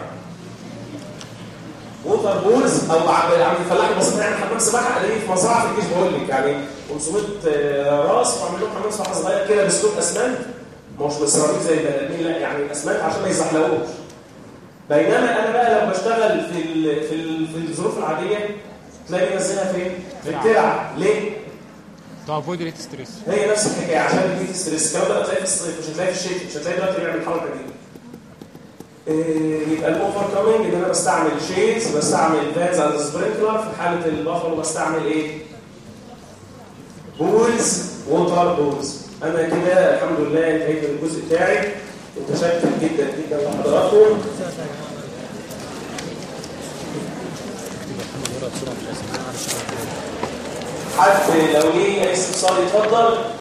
ووتر بولز او عند عند الفلاح البسيط يعني حمام سباحه الاقيه في مزرعه في الجيش بقول لك يعني 500 راس وعامل لهم حمام سباحه صغير كده بسكوت اسمنت مش بالسيراميك زي البني ادمين لا يعني اسمنت عشان ما يزحلقوش بينما انا بقى لو بشتغل في ال في ال في الظروف العاديه تلاقي بينزلها فين؟ في الترعه ليه؟ تو افويد ريت ستريس هي نفس الحكايه عشان يديك ستريس الكلام ده هتلاقيه في الصيف مش هتلاقيه في الشتاء مش هتلاقيه دلوقتي بيعمل الحركه دي إيه، يبقى الاوفر كامينج ان انا بستعمل شيز بستعمل فانز اند سبرينكلر في حاله البافلو بستعمل ايه بولز ووتر بولز انا كده الحمد لله انتهيت من الجزء بتاعي متشكر جدا جدا لحضراتكم حد لو ليه اي استفسار يتفضل